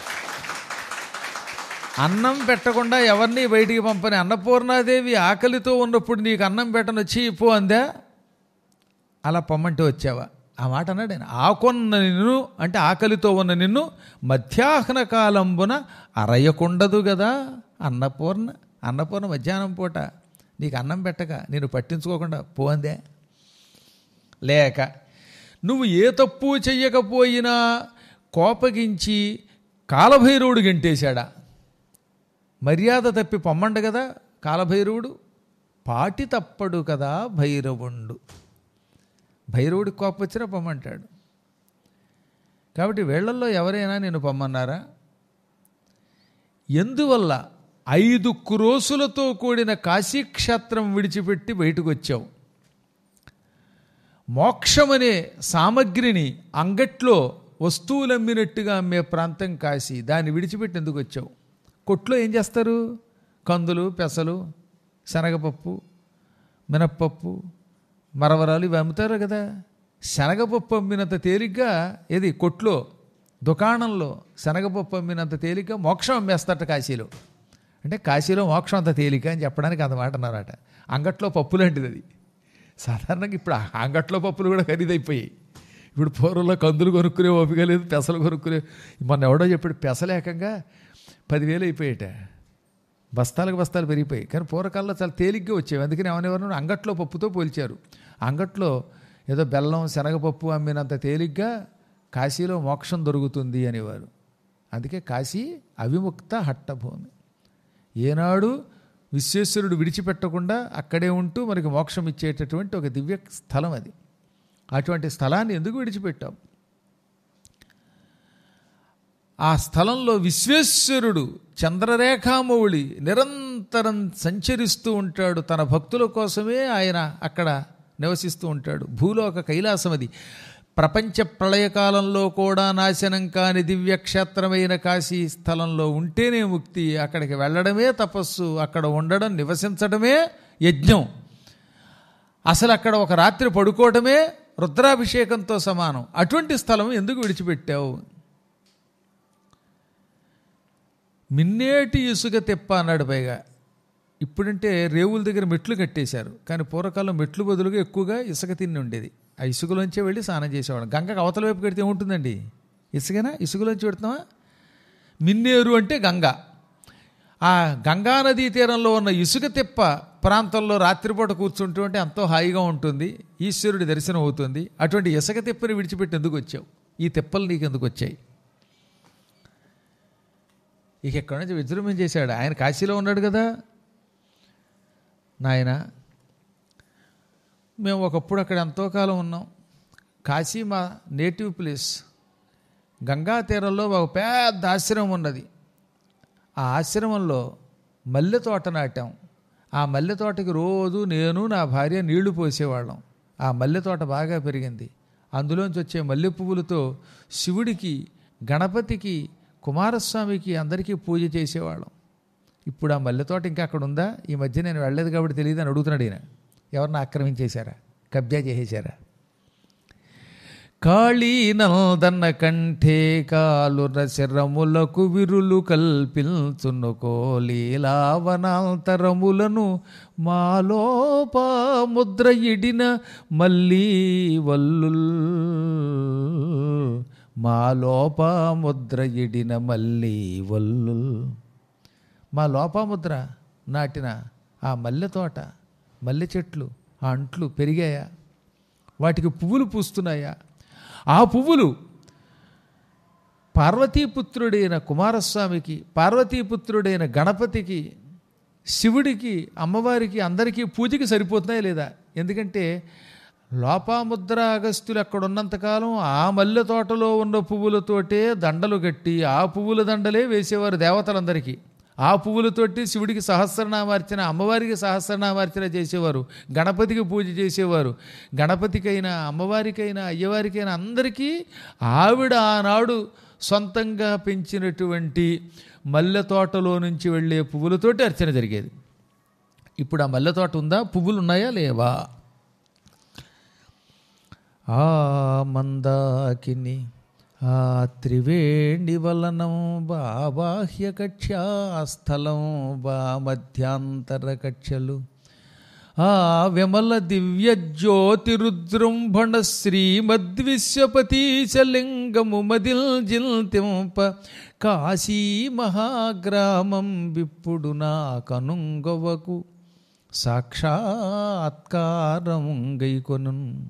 అన్నం పెట్టకుండా ఎవరిని బయటికి పంపని అన్నపూర్ణాదేవి ఆకలితో ఉన్నప్పుడు నీకు అన్నం పెట్టనొచ్చి పో అందా అలా పొమ్మంటే వచ్చావా ఆ మాట అన్నాడు ఆయన ఆకొన్న నిన్ను అంటే ఆకలితో ఉన్న నిన్ను మధ్యాహ్న కాలంబున అరయకుండదు కదా అన్నపూర్ణ అన్నపూర్ణ మధ్యాహ్నం పూట నీకు అన్నం పెట్టక నేను పట్టించుకోకుండా పోందే లేక నువ్వు ఏ తప్పు చెయ్యకపోయినా కోపగించి కాలభైరవుడు గెంటేశాడా మర్యాద తప్పి పొమ్మండు కదా కాలభైరవుడు పాటి తప్పడు కదా భైరవుండు భైరవుడికి కోపం వచ్చినా పొమ్మంటాడు కాబట్టి వీళ్ళల్లో ఎవరైనా నేను పొమ్మన్నారా ఎందువల్ల ఐదు క్రోసులతో కూడిన కాశీక్షేత్రం విడిచిపెట్టి బయటకు వచ్చావు మోక్షమనే సామగ్రిని అంగట్లో వస్తువులు అమ్మినట్టుగా అమ్మే ప్రాంతం కాశీ దాన్ని విడిచిపెట్టి ఎందుకు వచ్చావు కొట్లో ఏం చేస్తారు కందులు పెసలు శనగపప్పు మినప్పప్పు మరవరాలు ఇవి అమ్ముతారు కదా శనగపప్పు అమ్మినంత తేలిగ్గా ఏది కొట్లో దుకాణంలో శనగపప్పు అమ్మినంత తేలిగ్గా మోక్షం అమ్మేస్తారట కాశీలో అంటే కాశీలో మోక్షం అంత తేలిక అని చెప్పడానికి అంత మాట అన్నారట అంగట్లో పప్పు లాంటిది అది సాధారణంగా ఇప్పుడు ఆ అంగట్లో పప్పులు కూడా ఖరీదైపోయాయి ఇప్పుడు పూర్వంలో కందులు కొనుక్కునే ఓపిక లేదు పెసలు కొనుక్కునే మొన్న ఎవడో చెప్పాడు పెసలేకంగా పదివేలు అయిపోయాట బస్తాలకు బస్తాలు పెరిగిపోయాయి కానీ పూర్వకాలంలో చాలా తేలిగ్గా వచ్చేవి అందుకని ఏమనేవారు అంగట్లో పప్పుతో పోల్చారు అంగట్లో ఏదో బెల్లం శనగపప్పు అమ్మినంత తేలిగ్గా కాశీలో మోక్షం దొరుకుతుంది అనేవారు అందుకే కాశీ అవిముక్త హట్టభూమి ఏనాడు విశ్వేశ్వరుడు విడిచిపెట్టకుండా అక్కడే ఉంటూ మనకి మోక్షం ఇచ్చేటటువంటి ఒక దివ్య స్థలం అది అటువంటి స్థలాన్ని ఎందుకు విడిచిపెట్టాం ఆ స్థలంలో విశ్వేశ్వరుడు చంద్రరేఖామౌళి నిరంతరం సంచరిస్తూ ఉంటాడు తన భక్తుల కోసమే ఆయన అక్కడ నివసిస్తూ ఉంటాడు భూలోక కైలాసం అది ప్రపంచ ప్రళయకాలంలో కూడా నాశనం కాని దివ్యక్షేత్రమైన కాశీ స్థలంలో ఉంటేనే ముక్తి అక్కడికి వెళ్ళడమే తపస్సు అక్కడ ఉండడం నివసించడమే యజ్ఞం అసలు అక్కడ ఒక రాత్రి పడుకోవడమే రుద్రాభిషేకంతో సమానం అటువంటి స్థలం ఎందుకు విడిచిపెట్టావు మిన్నేటి ఇసుక తెప్ప అన్నాడు పైగా ఇప్పుడంటే రేవుల దగ్గర మెట్లు కట్టేశారు కానీ పూర్వకాలం మెట్లు బదులుగా ఎక్కువగా ఇసుక తిని ఉండేది ఆ ఇసుకలోంచే వెళ్ళి స్నానం చేసేవాడు గంగకు అవతల వైపు కడితే ఏముంటుందండి ఇసుకనా ఇసుకలోంచి పెడుతున్నావా మిన్నేరు అంటే గంగ ఆ గంగా నదీ తీరంలో ఉన్న ఇసుక తిప్ప ప్రాంతంలో రాత్రిపూట కూర్చుంటూ ఉంటే ఎంతో హాయిగా ఉంటుంది ఈశ్వరుడి దర్శనం అవుతుంది అటువంటి ఇసుక తిప్పని విడిచిపెట్టి ఎందుకు వచ్చావు ఈ తిప్పలు నీకు ఎందుకు వచ్చాయి ఇక ఎక్కడి నుంచి విజృంభం చేశాడు ఆయన కాశీలో ఉన్నాడు కదా నాయన మేము ఒకప్పుడు అక్కడ ఎంతో కాలం ఉన్నాం కాశీ మా నేటివ్ ప్లేస్ గంగా తీరంలో ఒక పెద్ద ఆశ్రమం ఉన్నది ఆ ఆశ్రమంలో మల్లె తోట నాటాం ఆ మల్లె తోటకి రోజు నేను నా భార్య నీళ్లు పోసేవాళ్ళం ఆ మల్లె తోట బాగా పెరిగింది అందులోంచి వచ్చే మల్లె పువ్వులతో శివుడికి గణపతికి కుమారస్వామికి అందరికీ పూజ చేసేవాళ్ళం ఇప్పుడు ఆ మల్లె తోట ఇంకా అక్కడ ఉందా ఈ మధ్య నేను వెళ్ళలేదు కాబట్టి తెలియదు అని అడుగుతున్నాడు ఈయన ఎవరిని ఆక్రమించేశారా కబ్జా చేసేశారా కాళీనందన్న కంఠే కాలుర శరములకు విరులు కల్పించును కోలీలావనాంతరములను మాలోప ముద్ర ఇడిన మళ్ళీ వల్లుల్ మాలోప ముద్ర ఇడిన మళ్ళీ వల్లుల్ మా లోపాముద్ర నాటిన ఆ మల్లె తోట మల్లె చెట్లు ఆ అంట్లు పెరిగాయా వాటికి పువ్వులు పూస్తున్నాయా ఆ పువ్వులు పార్వతీపుత్రుడైన కుమారస్వామికి పార్వతీపుత్రుడైన గణపతికి శివుడికి అమ్మవారికి అందరికీ పూజకి సరిపోతున్నాయా లేదా ఎందుకంటే లోపాముద్ర అగస్త్యులు అక్కడ ఉన్నంతకాలం ఆ మల్లె తోటలో ఉన్న పువ్వులతోటే దండలు కట్టి ఆ పువ్వుల దండలే వేసేవారు దేవతలందరికీ ఆ పువ్వులతోటి శివుడికి సహస్రనామార్చన అమ్మవారికి సహస్రనామార్చన చేసేవారు గణపతికి పూజ చేసేవారు గణపతికైనా అమ్మవారికైనా అయ్యవారికైనా అందరికీ ఆవిడ ఆనాడు సొంతంగా పెంచినటువంటి మల్లె తోటలో నుంచి వెళ్ళే పువ్వులతోటి అర్చన జరిగేది ఇప్పుడు ఆ మల్లె తోట ఉందా పువ్వులు ఉన్నాయా లేవా ఆ మందాకిని ఆ త్రివేణి వలనం బా బాహ్య కక్ష్యాస్థలం బా మధ్యాంతర కక్షలు ఆ విమల దివ్య జ్యోతిరుద్రంభణ శ్రీమద్విశ్వపతీశలింగము మదిల్ జిల్తింప కాశీ మహాగ్రామం విప్పుడు నా కనుంగవకు సాక్షాత్కారం గైకొను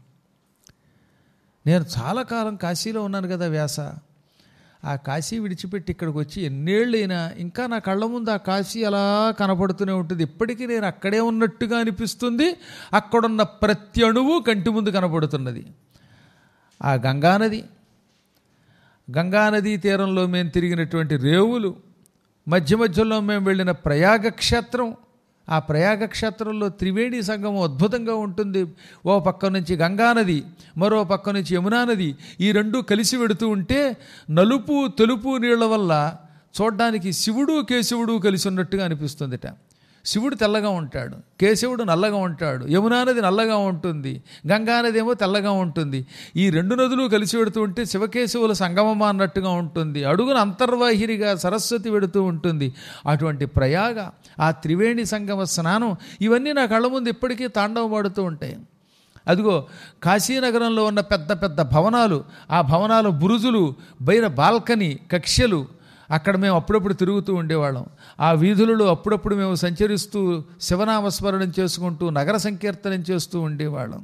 నేను చాలా కాలం కాశీలో ఉన్నాను కదా వ్యాస ఆ కాశీ విడిచిపెట్టి ఇక్కడికి వచ్చి ఎన్నేళ్ళైనా ఇంకా నా కళ్ళ ముందు ఆ కాశీ అలా కనపడుతూనే ఉంటుంది ఇప్పటికీ నేను అక్కడే ఉన్నట్టుగా అనిపిస్తుంది అక్కడున్న ప్రతి అణువు కంటి ముందు కనపడుతున్నది ఆ గంగానది గంగానదీ తీరంలో మేము తిరిగినటువంటి రేవులు మధ్య మధ్యలో మేము వెళ్ళిన ప్రయాగ క్షేత్రం ఆ ప్రయాగ క్షేత్రంలో త్రివేణి సంగమం అద్భుతంగా ఉంటుంది ఓ పక్క నుంచి గంగానది మరో పక్క నుంచి యమునా నది ఈ రెండు కలిసి వెడుతూ ఉంటే నలుపు తెలుపు నీళ్ల వల్ల చూడ్డానికి శివుడు కేశవుడు కలిసి ఉన్నట్టుగా అనిపిస్తుందిట శివుడు తెల్లగా ఉంటాడు కేశవుడు నల్లగా ఉంటాడు యమునా నది నల్లగా ఉంటుంది గంగా నది ఏమో తెల్లగా ఉంటుంది ఈ రెండు నదులు కలిసి వెడుతూ ఉంటే శివకేశవుల సంగమమా అన్నట్టుగా ఉంటుంది అడుగున అంతర్వాహినిగా సరస్వతి వెడుతూ ఉంటుంది అటువంటి ప్రయాగ ఆ త్రివేణి సంగమ స్నానం ఇవన్నీ నా కళ్ళ ముందు ఇప్పటికీ తాండవమాడుతూ ఉంటాయి అదిగో కాశీనగరంలో ఉన్న పెద్ద పెద్ద భవనాలు ఆ భవనాల బురుజులు బయట బాల్కనీ కక్ష్యలు అక్కడ మేము అప్పుడప్పుడు తిరుగుతూ ఉండేవాళ్ళం ఆ వీధులలో అప్పుడప్పుడు మేము సంచరిస్తూ శివనామస్మరణం చేసుకుంటూ నగర సంకీర్తనం చేస్తూ ఉండేవాళ్ళం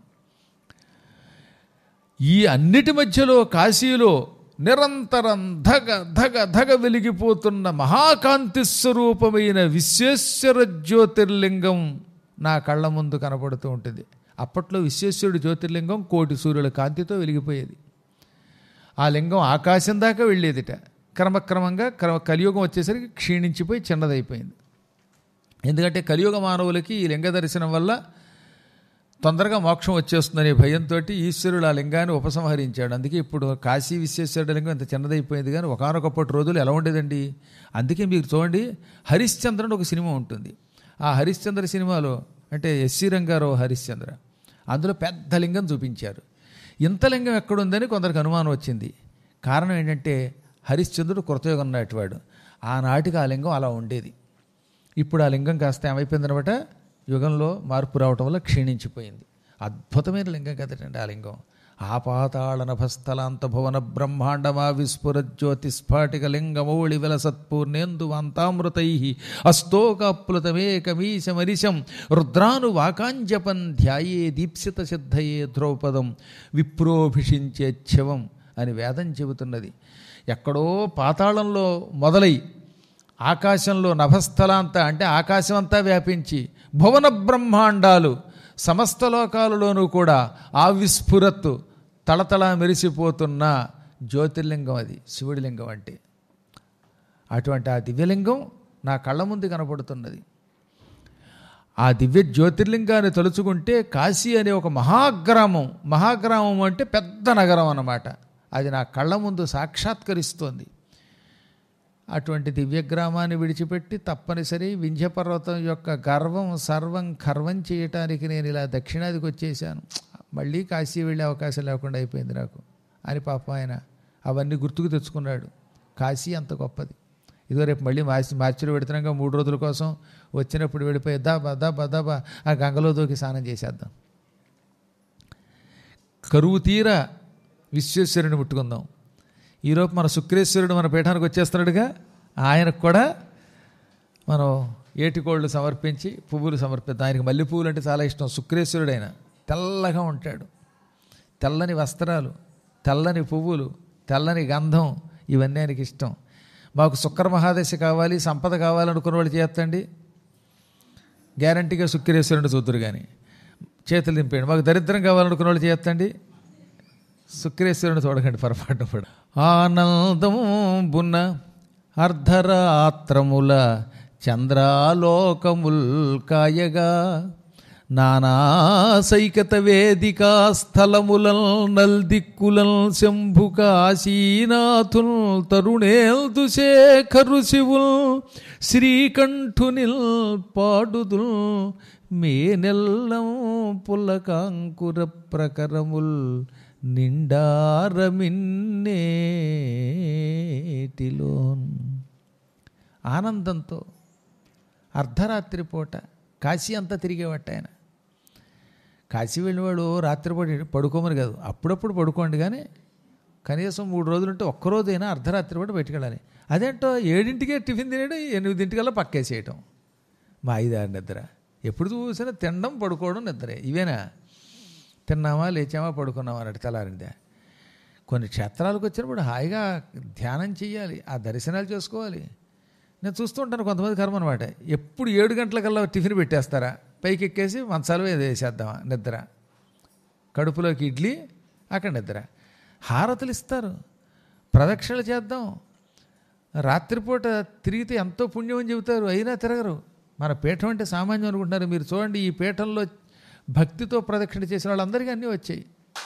ఈ అన్నిటి మధ్యలో కాశీలో నిరంతరం ధగ ధగ ధగ వెలిగిపోతున్న మహాకాంతి స్వరూపమైన విశ్వేశ్వర జ్యోతిర్లింగం నా కళ్ళ ముందు కనపడుతూ ఉంటుంది అప్పట్లో విశ్వేశ్వరుడు జ్యోతిర్లింగం కోటి సూర్యుల కాంతితో వెలిగిపోయేది ఆ లింగం ఆకాశం దాకా వెళ్ళేదిట క్రమక్రమంగా క్రమ కలియుగం వచ్చేసరికి క్షీణించిపోయి చిన్నదైపోయింది ఎందుకంటే కలియుగ మానవులకి ఈ లింగ దర్శనం వల్ల తొందరగా మోక్షం వచ్చేస్తుందనే భయంతో ఈశ్వరుడు ఆ లింగాన్ని ఉపసంహరించాడు అందుకే ఇప్పుడు కాశీ విశ్వేశ్వరుడు లింగం ఇంత చిన్నదైపోయింది కానీ ఒకనొకప్పటి రోజులు ఎలా ఉండేదండి అందుకే మీరు చూడండి హరిశ్చంద్రుడు ఒక సినిమా ఉంటుంది ఆ హరిశ్చంద్ర సినిమాలో అంటే ఎస్సీ రంగారావు హరిశ్చంద్ర అందులో పెద్ద లింగం చూపించారు ఇంత లింగం ఎక్కడుందని కొందరికి అనుమానం వచ్చింది కారణం ఏంటంటే హరిశ్చంద్రుడు కృతయుగం నాటివాడు ఆనాటికి ఆ లింగం అలా ఉండేది ఇప్పుడు ఆ లింగం కాస్త ఏమైపోయిందనమాట యుగంలో మార్పు రావటం వల్ల క్షీణించిపోయింది అద్భుతమైన లింగం కదటండి ఆ లింగం ఆపాతాళ నభస్థలాంత భువన బ్రహ్మాండమా విస్ఫుర జ్యోతి స్ఫాటిక లింగమౌళి విలసత్పూర్ణేందు వాంతామృతై అస్తోకాప్లుతమేకమీశమరిశం రుద్రాను వాకాంజపన్ ధ్యాయే దీప్సిత సిద్ధయే ధ్రువపదం విప్రోభిషించే ఛవం అని వేదం చెబుతున్నది ఎక్కడో పాతాళంలో మొదలై ఆకాశంలో నభస్థలాంత అంటే ఆకాశం అంతా వ్యాపించి భువన బ్రహ్మాండాలు సమస్త లోకాలలోనూ కూడా ఆవిస్ఫురత్తు తళతళ మెరిసిపోతున్న జ్యోతిర్లింగం అది శివుడి లింగం అంటే అటువంటి ఆ దివ్యలింగం నా కళ్ళ ముందు కనపడుతున్నది ఆ దివ్య జ్యోతిర్లింగాన్ని తలుచుకుంటే కాశీ అనే ఒక మహాగ్రామం మహాగ్రామం అంటే పెద్ద నగరం అన్నమాట అది నా కళ్ళ ముందు సాక్షాత్కరిస్తోంది అటువంటి దివ్యగ్రామాన్ని విడిచిపెట్టి తప్పనిసరి వింధ్యపర్వతం యొక్క గర్వం సర్వం ఖర్వం చేయటానికి నేను ఇలా దక్షిణాదికి వచ్చేసాను మళ్ళీ కాశీ వెళ్ళే అవకాశం లేకుండా అయిపోయింది నాకు అని పాపం ఆయన అవన్నీ గుర్తుకు తెచ్చుకున్నాడు కాశీ అంత గొప్పది ఇదో రేపు మళ్ళీ మార్చి మార్చిలో పెడుతున్నాక మూడు రోజుల కోసం వచ్చినప్పుడు వెళ్ళిపోయి దాబా దాబా దాబా ఆ గంగలో దూకి స్నానం చేసేద్దాం కరువు తీర విశ్వేశ్వరుని ముట్టుకుందాం ఈరోజు మన శుక్రేశ్వరుడు మన పీఠానికి వచ్చేస్తున్నాడుగా ఆయనకు కూడా మనం ఏటికోళ్ళు సమర్పించి పువ్వులు సమర్పిద్దాం ఆయనకి మల్లె పువ్వులు అంటే చాలా ఇష్టం శుక్రేశ్వరుడు ఆయన తెల్లగా ఉంటాడు తెల్లని వస్త్రాలు తెల్లని పువ్వులు తెల్లని గంధం ఇవన్నీ ఆయనకి ఇష్టం మాకు శుక్ర మహాదశ కావాలి సంపద కావాలనుకున్న వాళ్ళు చేస్తండి గ్యారంటీగా శుక్రేశ్వరుని చూద్దరు కానీ చేతులు దింపేయండి మాకు దరిద్రం కావాలనుకున్న వాళ్ళు చేస్తండి శుక్రేశ్వరుని చూడకండి పొరపాటు కూడా ఆనందము బున్న అర్ధరాత్రముల చంద్రాలోకముల్ కాయగా నానా సైకత వేదికా స్థలములల్ నల్దిక్కులల్ శంభు కాశీనాథుల్ తరుణేల్దు శేఖరు శివుల్ శ్రీకంఠునిల్ పాడుదుల్ మేనెల్లం పులకాంకుర ప్రకరముల్ నిండారమిన్నేటిలోన్ ఆనందంతో అర్ధరాత్రి పూట కాశీ అంతా తిరిగేవాట ఆయన కాశీ వెళ్ళినవాడు రాత్రిపూట పడుకోమని కాదు అప్పుడప్పుడు పడుకోండి కానీ కనీసం మూడు రోజులు ఉంటే ఒక్కరోజైనా అర్ధరాత్రి పూట బయటికి వెళ్ళాలి అదేంటో ఏడింటికే టిఫిన్ తినేయడం ఎనిమిదింటికల్లా పక్కేసేయటం మా ఐదారు నిద్ర ఎప్పుడు చూసినా తినడం పడుకోవడం నిద్రే ఇవేనా తిన్నామా లేచామా పడుకున్నామా అన్నట్టు తెల్లారిందే కొన్ని క్షేత్రాలకు వచ్చినప్పుడు హాయిగా ధ్యానం చేయాలి ఆ దర్శనాలు చేసుకోవాలి నేను చూస్తూ ఉంటాను కొంతమంది కర్మ అనమాట ఎప్పుడు ఏడు గంటలకల్లా టిఫిన్ పెట్టేస్తారా పైకి ఎక్కేసి మంచాలు మీద వేసేద్దామా నిద్ర కడుపులోకి ఇడ్లీ అక్కడ నిద్ర హారతులు ఇస్తారు ప్రదక్షిణలు చేద్దాం రాత్రిపూట తిరిగితే ఎంతో పుణ్యం అని చెబుతారు అయినా తిరగరు మన పీఠం అంటే సామాన్యం అనుకుంటున్నారు మీరు చూడండి ఈ పీఠంలో భక్తితో ప్రదక్షిణ చేసిన వాళ్ళందరికీ అన్నీ వచ్చాయి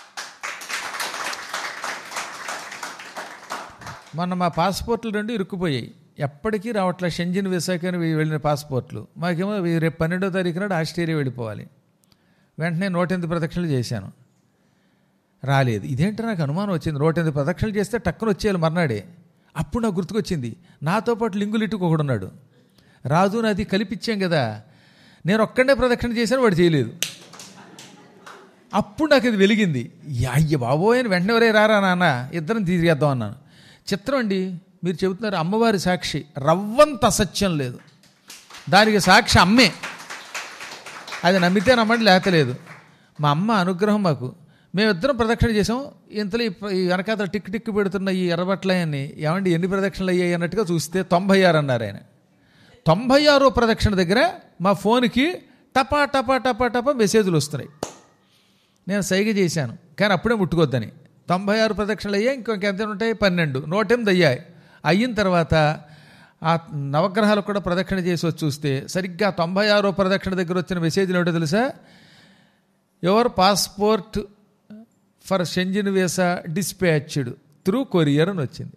మొన్న మా పాస్పోర్ట్లు రెండు ఇరుక్కుపోయాయి ఎప్పటికీ రావట్లే షెంజిన్ విశాఖని వెళ్ళిన పాస్పోర్ట్లు మాకేమో రేపు పన్నెండో తారీఖు నాడు ఆస్ట్రేలియా వెళ్ళిపోవాలి వెంటనే నూట ఎనిమిది ప్రదక్షిణలు చేశాను రాలేదు ఇదేంటో నాకు అనుమానం వచ్చింది నూట ఎనిమిది ప్రదక్షిణలు చేస్తే టక్కున వచ్చేయాలి మర్నాడే అప్పుడు నాకు గుర్తుకొచ్చింది నాతో పాటు లింగులిట్టుకు ఒకడున్నాడు రాజు నాది కలిపిచ్చాం కదా నేను ఒక్కడే ప్రదక్షిణ చేశాను వాడు చేయలేదు అప్పుడు నాకు ఇది వెలిగింది యా, అయ్య బాబోయ్ అని వెంటనే ఎవరే రారా నాన్న ఇద్దరం తీసేద్దాం అన్నాను చిత్రం అండి మీరు చెబుతున్నారు అమ్మవారి సాక్షి రవ్వంత అసత్యం లేదు దానికి సాక్షి అమ్మే అది నమ్మితే నమ్మండి లేకపోతే లేదు మా అమ్మ అనుగ్రహం మాకు మేమిద్దరం ప్రదక్షిణ చేసాం ఇంతలో ఈ- ఈ వెనకాతల టిక్ టిక్ పెడుతున్న ఈ ఎర్రబట్టలయన్ని ఏమండి ఎన్ని ప్రదక్షిణలు అయ్యాయి అన్నట్టుగా చూస్తే తొంభై ఆరు అన్నారు ఆయన తొంభై ఆరో ప్రదక్షిణ దగ్గర మా ఫోన్కి టపా టపా టపా టపా మెసేజ్లు వస్తున్నాయి నేను సైగ చేశాను కానీ అప్పుడే ముట్టుకోద్దని తొంభై ఆరు ప్రదక్షిణలు అయ్యాయి ఇంకొక ఎంత ఉంటాయి పన్నెండు నూటెనిమిది అయ్యాయి అయిన తర్వాత ఆ నవగ్రహాలకు కూడా ప్రదక్షిణ చేసి వచ్చి చూస్తే సరిగ్గా తొంభై ఆరో ప్రదక్షిణ దగ్గర వచ్చిన మెసేజ్లు ఏమిటో తెలుసా యువర్ పాస్పోర్ట్ ఫర్ షెంజిన్ వేసా డిస్పాచ్డ్ త్రూ కొరియర్ అని వచ్చింది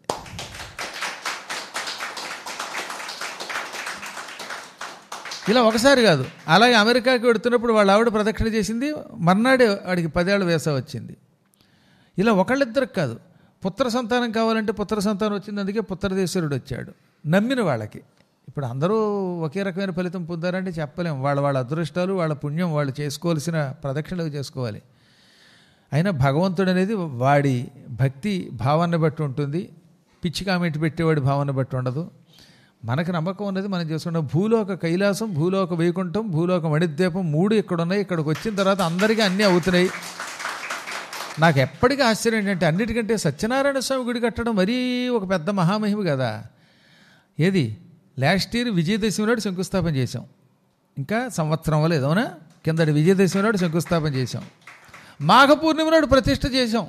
ఇలా ఒకసారి కాదు అలాగే అమెరికాకి వెడుతున్నప్పుడు వాళ్ళ ఆవిడ ప్రదక్షిణ చేసింది మర్నాడే వాడికి పదేళ్ళ వేసా వచ్చింది ఇలా ఒకళ్ళిద్దరికి కాదు పుత్ర సంతానం కావాలంటే పుత్ర సంతానం వచ్చింది అందుకే పుత్రదేశ్వరుడు వచ్చాడు నమ్మిన వాళ్ళకి ఇప్పుడు అందరూ ఒకే రకమైన ఫలితం పొందారంటే చెప్పలేం వాళ్ళ వాళ్ళ అదృష్టాలు వాళ్ళ పుణ్యం వాళ్ళు చేసుకోవాల్సిన ప్రదక్షిణలు చేసుకోవాలి అయినా భగవంతుడు అనేది వాడి భక్తి భావాన్ని బట్టి ఉంటుంది పిచ్చి కామెంట్ పెట్టేవాడి భావాన్ని బట్టి ఉండదు మనకు నమ్మకం ఉన్నది మనం చేసుకున్న భూలోక కైలాసం భూలోక వైకుంఠం భూలోక మణిద్వీపం మూడు ఇక్కడ ఉన్నాయి ఇక్కడికి వచ్చిన తర్వాత అందరికీ అన్నీ అవుతున్నాయి నాకు ఎప్పటికీ ఆశ్చర్యం ఏంటంటే అన్నిటికంటే సత్యనారాయణ స్వామి గుడి కట్టడం మరీ ఒక పెద్ద మహామహిమ కదా ఏది లాస్ట్ ఇయర్ విజయదశమి నాడు శంకుస్థాపన చేశాం ఇంకా సంవత్సరం అవ్వలేదు అవునా కిందటి విజయదశమి నాడు శంకుస్థాపన చేశాం మాఘ పూర్ణిమ నాడు ప్రతిష్ఠ చేశాం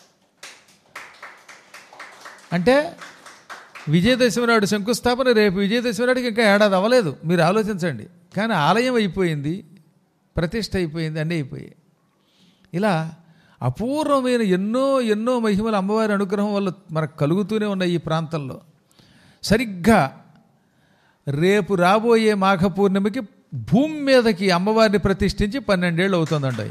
అంటే విజయదశమి నాడు శంకుస్థాపన రేపు విజయదశమి నాడుకి ఇంకా ఏడాది అవ్వలేదు మీరు ఆలోచించండి కానీ ఆలయం అయిపోయింది ప్రతిష్ఠ అయిపోయింది అన్నీ అయిపోయాయి ఇలా అపూర్వమైన ఎన్నో ఎన్నో మహిమల అమ్మవారి అనుగ్రహం వల్ల మనకు కలుగుతూనే ఉన్నాయి ఈ ప్రాంతంలో సరిగ్గా రేపు రాబోయే మాఘ పూర్ణిమకి భూమి మీదకి అమ్మవారిని ప్రతిష్ఠించి పన్నెండేళ్ళు అవుతుందండి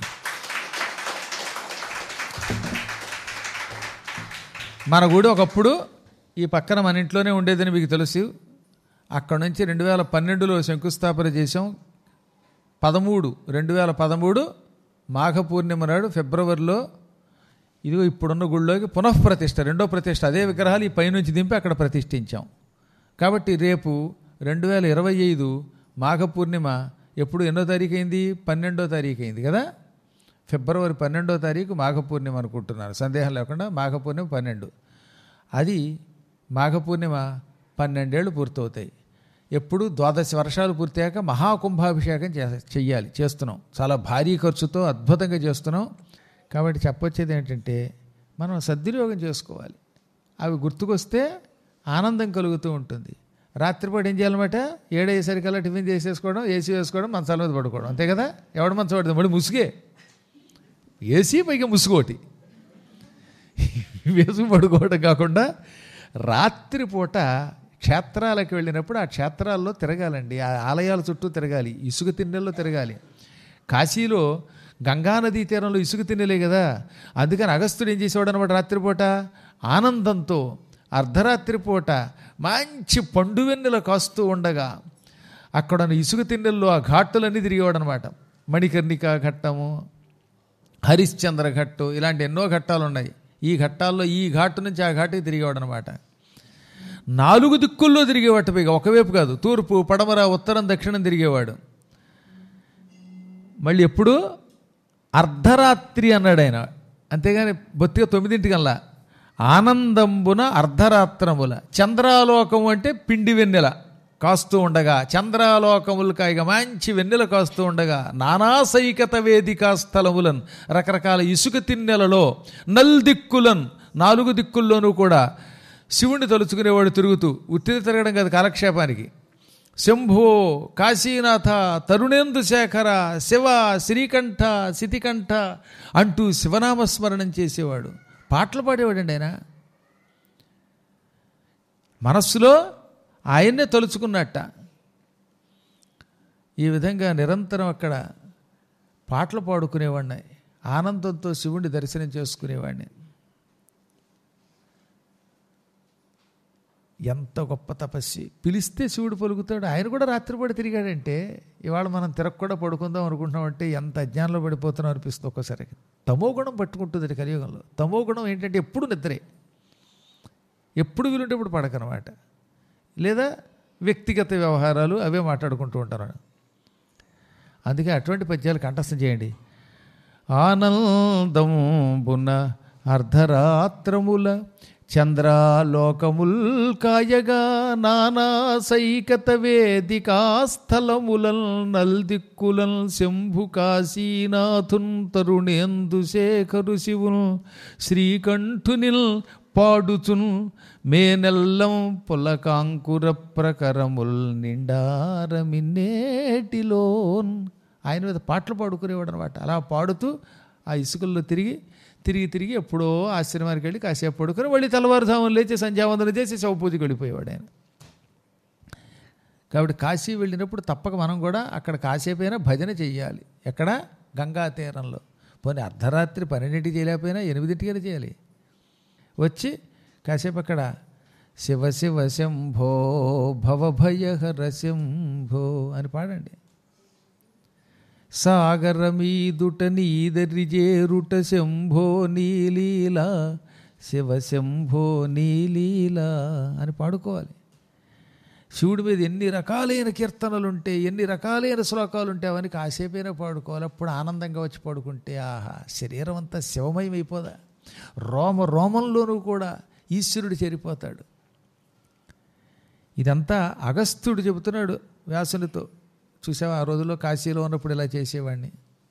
మన గుడి ఒకప్పుడు ఈ పక్కన మన ఇంట్లోనే ఉండేదని మీకు తెలుసు అక్కడ నుంచి రెండు వేల పన్నెండులో శంకుస్థాపన చేసాం పదమూడు రెండు వేల పదమూడు మాఘ పూర్ణిమ నాడు ఫిబ్రవరిలో ఇదిగో ఇప్పుడున్న గుళ్ళోకి పునఃప్రతిష్ఠ రెండో ప్రతిష్ఠ అదే విగ్రహాలు ఈ పైనుంచి దింపి అక్కడ ప్రతిష్ఠించాం కాబట్టి రేపు రెండు వేల ఇరవై ఐదు మాఘ పూర్ణిమ ఎప్పుడు ఎన్నో తారీఖు అయింది పన్నెండో తారీఖు అయింది కదా ఫిబ్రవరి పన్నెండో తారీఖు మాఘ పూర్ణిమ అనుకుంటున్నారు సందేహం లేకుండా మాఘ పూర్ణిమ పన్నెండు అది మాఘ పూర్ణిమ పన్నెండేళ్ళు పూర్తవుతాయి ఎప్పుడు ద్వాదశ వర్షాలు పూర్తయ్యాక మహాకుంభాభిషేకం చే చెయ్యాలి చేస్తున్నాం చాలా భారీ ఖర్చుతో అద్భుతంగా చేస్తున్నాం కాబట్టి చెప్పొచ్చేది ఏంటంటే మనం సద్వినియోగం చేసుకోవాలి అవి గుర్తుకొస్తే ఆనందం కలుగుతూ ఉంటుంది రాత్రిపూట ఏం చేయాలన్నమాట ఏడయ్యేసరికల్లా టిఫిన్ చేసేసుకోవడం ఏసీ వేసుకోవడం మంచాల మీద పడుకోవడం అంతే కదా ఎవడ మంచం పడుతుంది మళ్ళీ ముసుగే ఏసీ పైగా ముసుకోటి వేసుకు పడుకోవడం కాకుండా రాత్రిపూట క్షేత్రాలకు వెళ్ళినప్పుడు ఆ క్షేత్రాల్లో తిరగాలండి ఆ ఆలయాల చుట్టూ తిరగాలి ఇసుక తిన్నెల్లో తిరగాలి కాశీలో గంగానదీ తీరంలో ఇసుక తిన్నెలే కదా అందుకని అగస్తుడు ఏం చేసేవాడు అనమాట రాత్రిపూట ఆనందంతో అర్ధరాత్రి పూట మంచి పండు వెన్నెల కాస్తూ ఉండగా అక్కడ ఉన్న ఇసుక తిన్నెల్లో ఆ ఘాట్టులన్నీ తిరిగేవాడు అనమాట మణికర్ణిక ఘట్టము హరిశ్చంద్ర ఘట్టు ఇలాంటి ఎన్నో ఘట్టాలు ఉన్నాయి ఈ ఘట్టాల్లో ఈ ఘాటు నుంచి ఆ ఘాటుకి తిరిగేవాడు అనమాట నాలుగు దిక్కుల్లో తిరిగేవాట పైగా ఒకవైపు కాదు తూర్పు పడమర ఉత్తరం దక్షిణం తిరిగేవాడు మళ్ళీ ఎప్పుడు అర్ధరాత్రి అన్నాడు ఆయన అంతేగాని బొత్తిగా తొమ్మిదింటికల్లా ఆనందంబున అర్ధరాత్రముల చంద్రాలోకం అంటే పిండి వెన్నెల కాస్తూ ఉండగా చంద్రాలోకములు కాయగా మంచి వెన్నెల కాస్తూ ఉండగా నానాసైకత వేదికా స్థలములన్ రకరకాల ఇసుక తిన్నెలలో నల్దిక్కులన్ నాలుగు దిక్కుల్లోనూ కూడా శివుణ్ణి తలుచుకునేవాడు తిరుగుతూ ఉత్తిది తిరగడం కాదు కాలక్షేపానికి శంభో కాశీనాథ తరుణేందు శేఖర శివ శ్రీకంఠ శితికంఠ అంటూ శివనామస్మరణం చేసేవాడు పాటలు పాడేవాడండి ఆయన మనస్సులో ఆయన్నే తలుచుకున్నట్ట ఈ విధంగా నిరంతరం అక్కడ పాటలు పాడుకునేవాడిని ఆనందంతో శివుణ్ణి దర్శనం చేసుకునేవాడిని ఎంత గొప్ప తపస్వి పిలిస్తే శివుడు పలుకుతాడు ఆయన కూడా రాత్రిపూట తిరిగాడంటే ఇవాళ మనం తిరగ కూడా పడుకుందాం అనుకుంటున్నామంటే ఎంత అజ్ఞానంలో పడిపోతున్నాం అనిపిస్తుంది ఒక్కోసారి తమో గుణం పట్టుకుంటుంది కలియుగంలో తమో గుణం ఏంటంటే ఎప్పుడు నిద్రే ఎప్పుడు వీలుంటే ఇప్పుడు పడకనమాట లేదా వ్యక్తిగత వ్యవహారాలు అవే మాట్లాడుకుంటూ ఉంటారు అందుకే అటువంటి పద్యాలు కంఠస్థం చేయండి ఆనందమున అర్ధరాత్రముల చంద్రాలోకముల్ కాయగా నానా సైకత వేదికాస్థలములల్ నల్దిక్కులల్ శంభు కాశీనాథున్ తరుణేందు శేఖరు శివును శ్రీకంఠునిల్ పాడుచున్ మేనెల్లం పులకాంకుర ప్రకరముల్ నిండారమిన్నేటిలోన్ ఆయన మీద పాటలు పాడుకునేవాడు అనమాట అలా పాడుతూ ఆ ఇసుకల్లో తిరిగి తిరిగి తిరిగి ఎప్పుడో ఆశ్రమానికి వెళ్ళి కాసేపు పడుకొని మళ్ళీ తెల్లవారుజామున లేచి సంధ్యావందన చేసి శవపూజకి వెళ్ళిపోయేవాడు ఆయన కాబట్టి కాశీ వెళ్ళినప్పుడు తప్పక మనం కూడా అక్కడ కాసేపైనా భజన చెయ్యాలి ఎక్కడ గంగా తీరంలో పోనీ అర్ధరాత్రి పన్నెండింటికి చేయలేకపోయినా ఎనిమిదింటికైనా చేయాలి వచ్చి కాసేపు అక్కడ శివ శివ శంభో భవభయహర శంభో అని పాడండి సాగరమీదుట నీదరిజేరుట శంభో నీలీల శివ శంభో నీలీల అని పాడుకోవాలి శివుడి మీద ఎన్ని రకాలైన కీర్తనలుంటే ఎన్ని రకాలైన శ్లోకాలుంటే అవన్నీ కాసేపైనా పాడుకోవాలి అప్పుడు ఆనందంగా వచ్చి పాడుకుంటే ఆహా శరీరం అంతా శివమయం అయిపోదా రోమ రోమంలోనూ కూడా ఈశ్వరుడు చేరిపోతాడు ఇదంతా అగస్త్యుడు చెబుతున్నాడు వ్యాసునితో చూసావా ఆ రోజుల్లో కాశీలో ఉన్నప్పుడు ఇలా చేసేవాడిని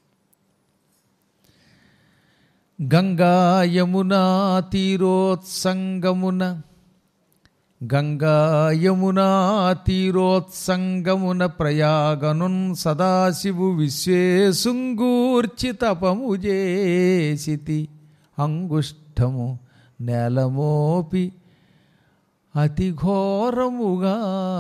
గంగా యమునా తీరోత్సంగమున గంగా యమునా తీరోత్సంగమున ప్రయాగనున్ సదాశివు విశ్వేశుంగూర్చి తపము చేసితి అంగుష్టము నేలమోపి అతి ఘోరముగా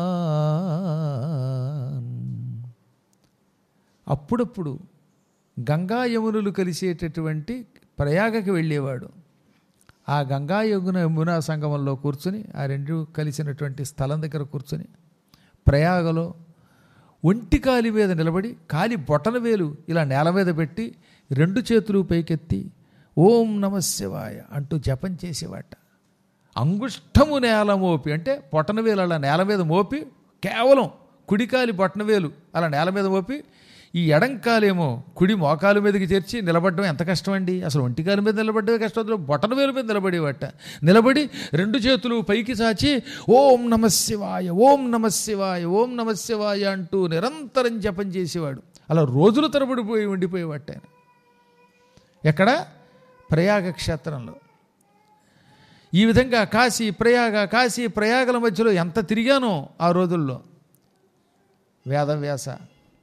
అప్పుడప్పుడు గంగా యమునులు కలిసేటటువంటి ప్రయాగకి వెళ్ళేవాడు ఆ గంగా యమున యమునా సంగమంలో కూర్చుని ఆ రెండు కలిసినటువంటి స్థలం దగ్గర కూర్చుని ప్రయాగలో ఒంటి కాలి మీద నిలబడి కాలి బొటన వేలు ఇలా నేల మీద పెట్టి రెండు చేతులు పైకెత్తి ఓం నమ శివాయ అంటూ జపం చేసేవాట అంగుష్టము నేల మోపి అంటే బొటనవేలు అలా నేల మీద మోపి కేవలం కుడికాలి బొటనవేలు అలా నేల మీద మోపి ఈ ఎడంకాలేమో కుడి మోకాలు మీదకి చేర్చి నిలబడడం ఎంత కష్టం అండి అసలు ఒంటికాలు మీద నిలబడ్డమే కష్టం అందులో బొటనవేలు మీద నిలబడేవాట నిలబడి రెండు చేతులు పైకి చాచి ఓం నమ శివాయ ఓం నమ శివాయ ఓం నమ శివాయ అంటూ నిరంతరం జపం చేసేవాడు అలా రోజుల తరబడి పోయి ఉండిపోయేవాట ఆయన ఎక్కడ ప్రయాగ క్షేత్రంలో ఈ విధంగా కాశీ ప్రయాగ కాశీ ప్రయాగల మధ్యలో ఎంత తిరిగానో ఆ రోజుల్లో వేదవ్యాస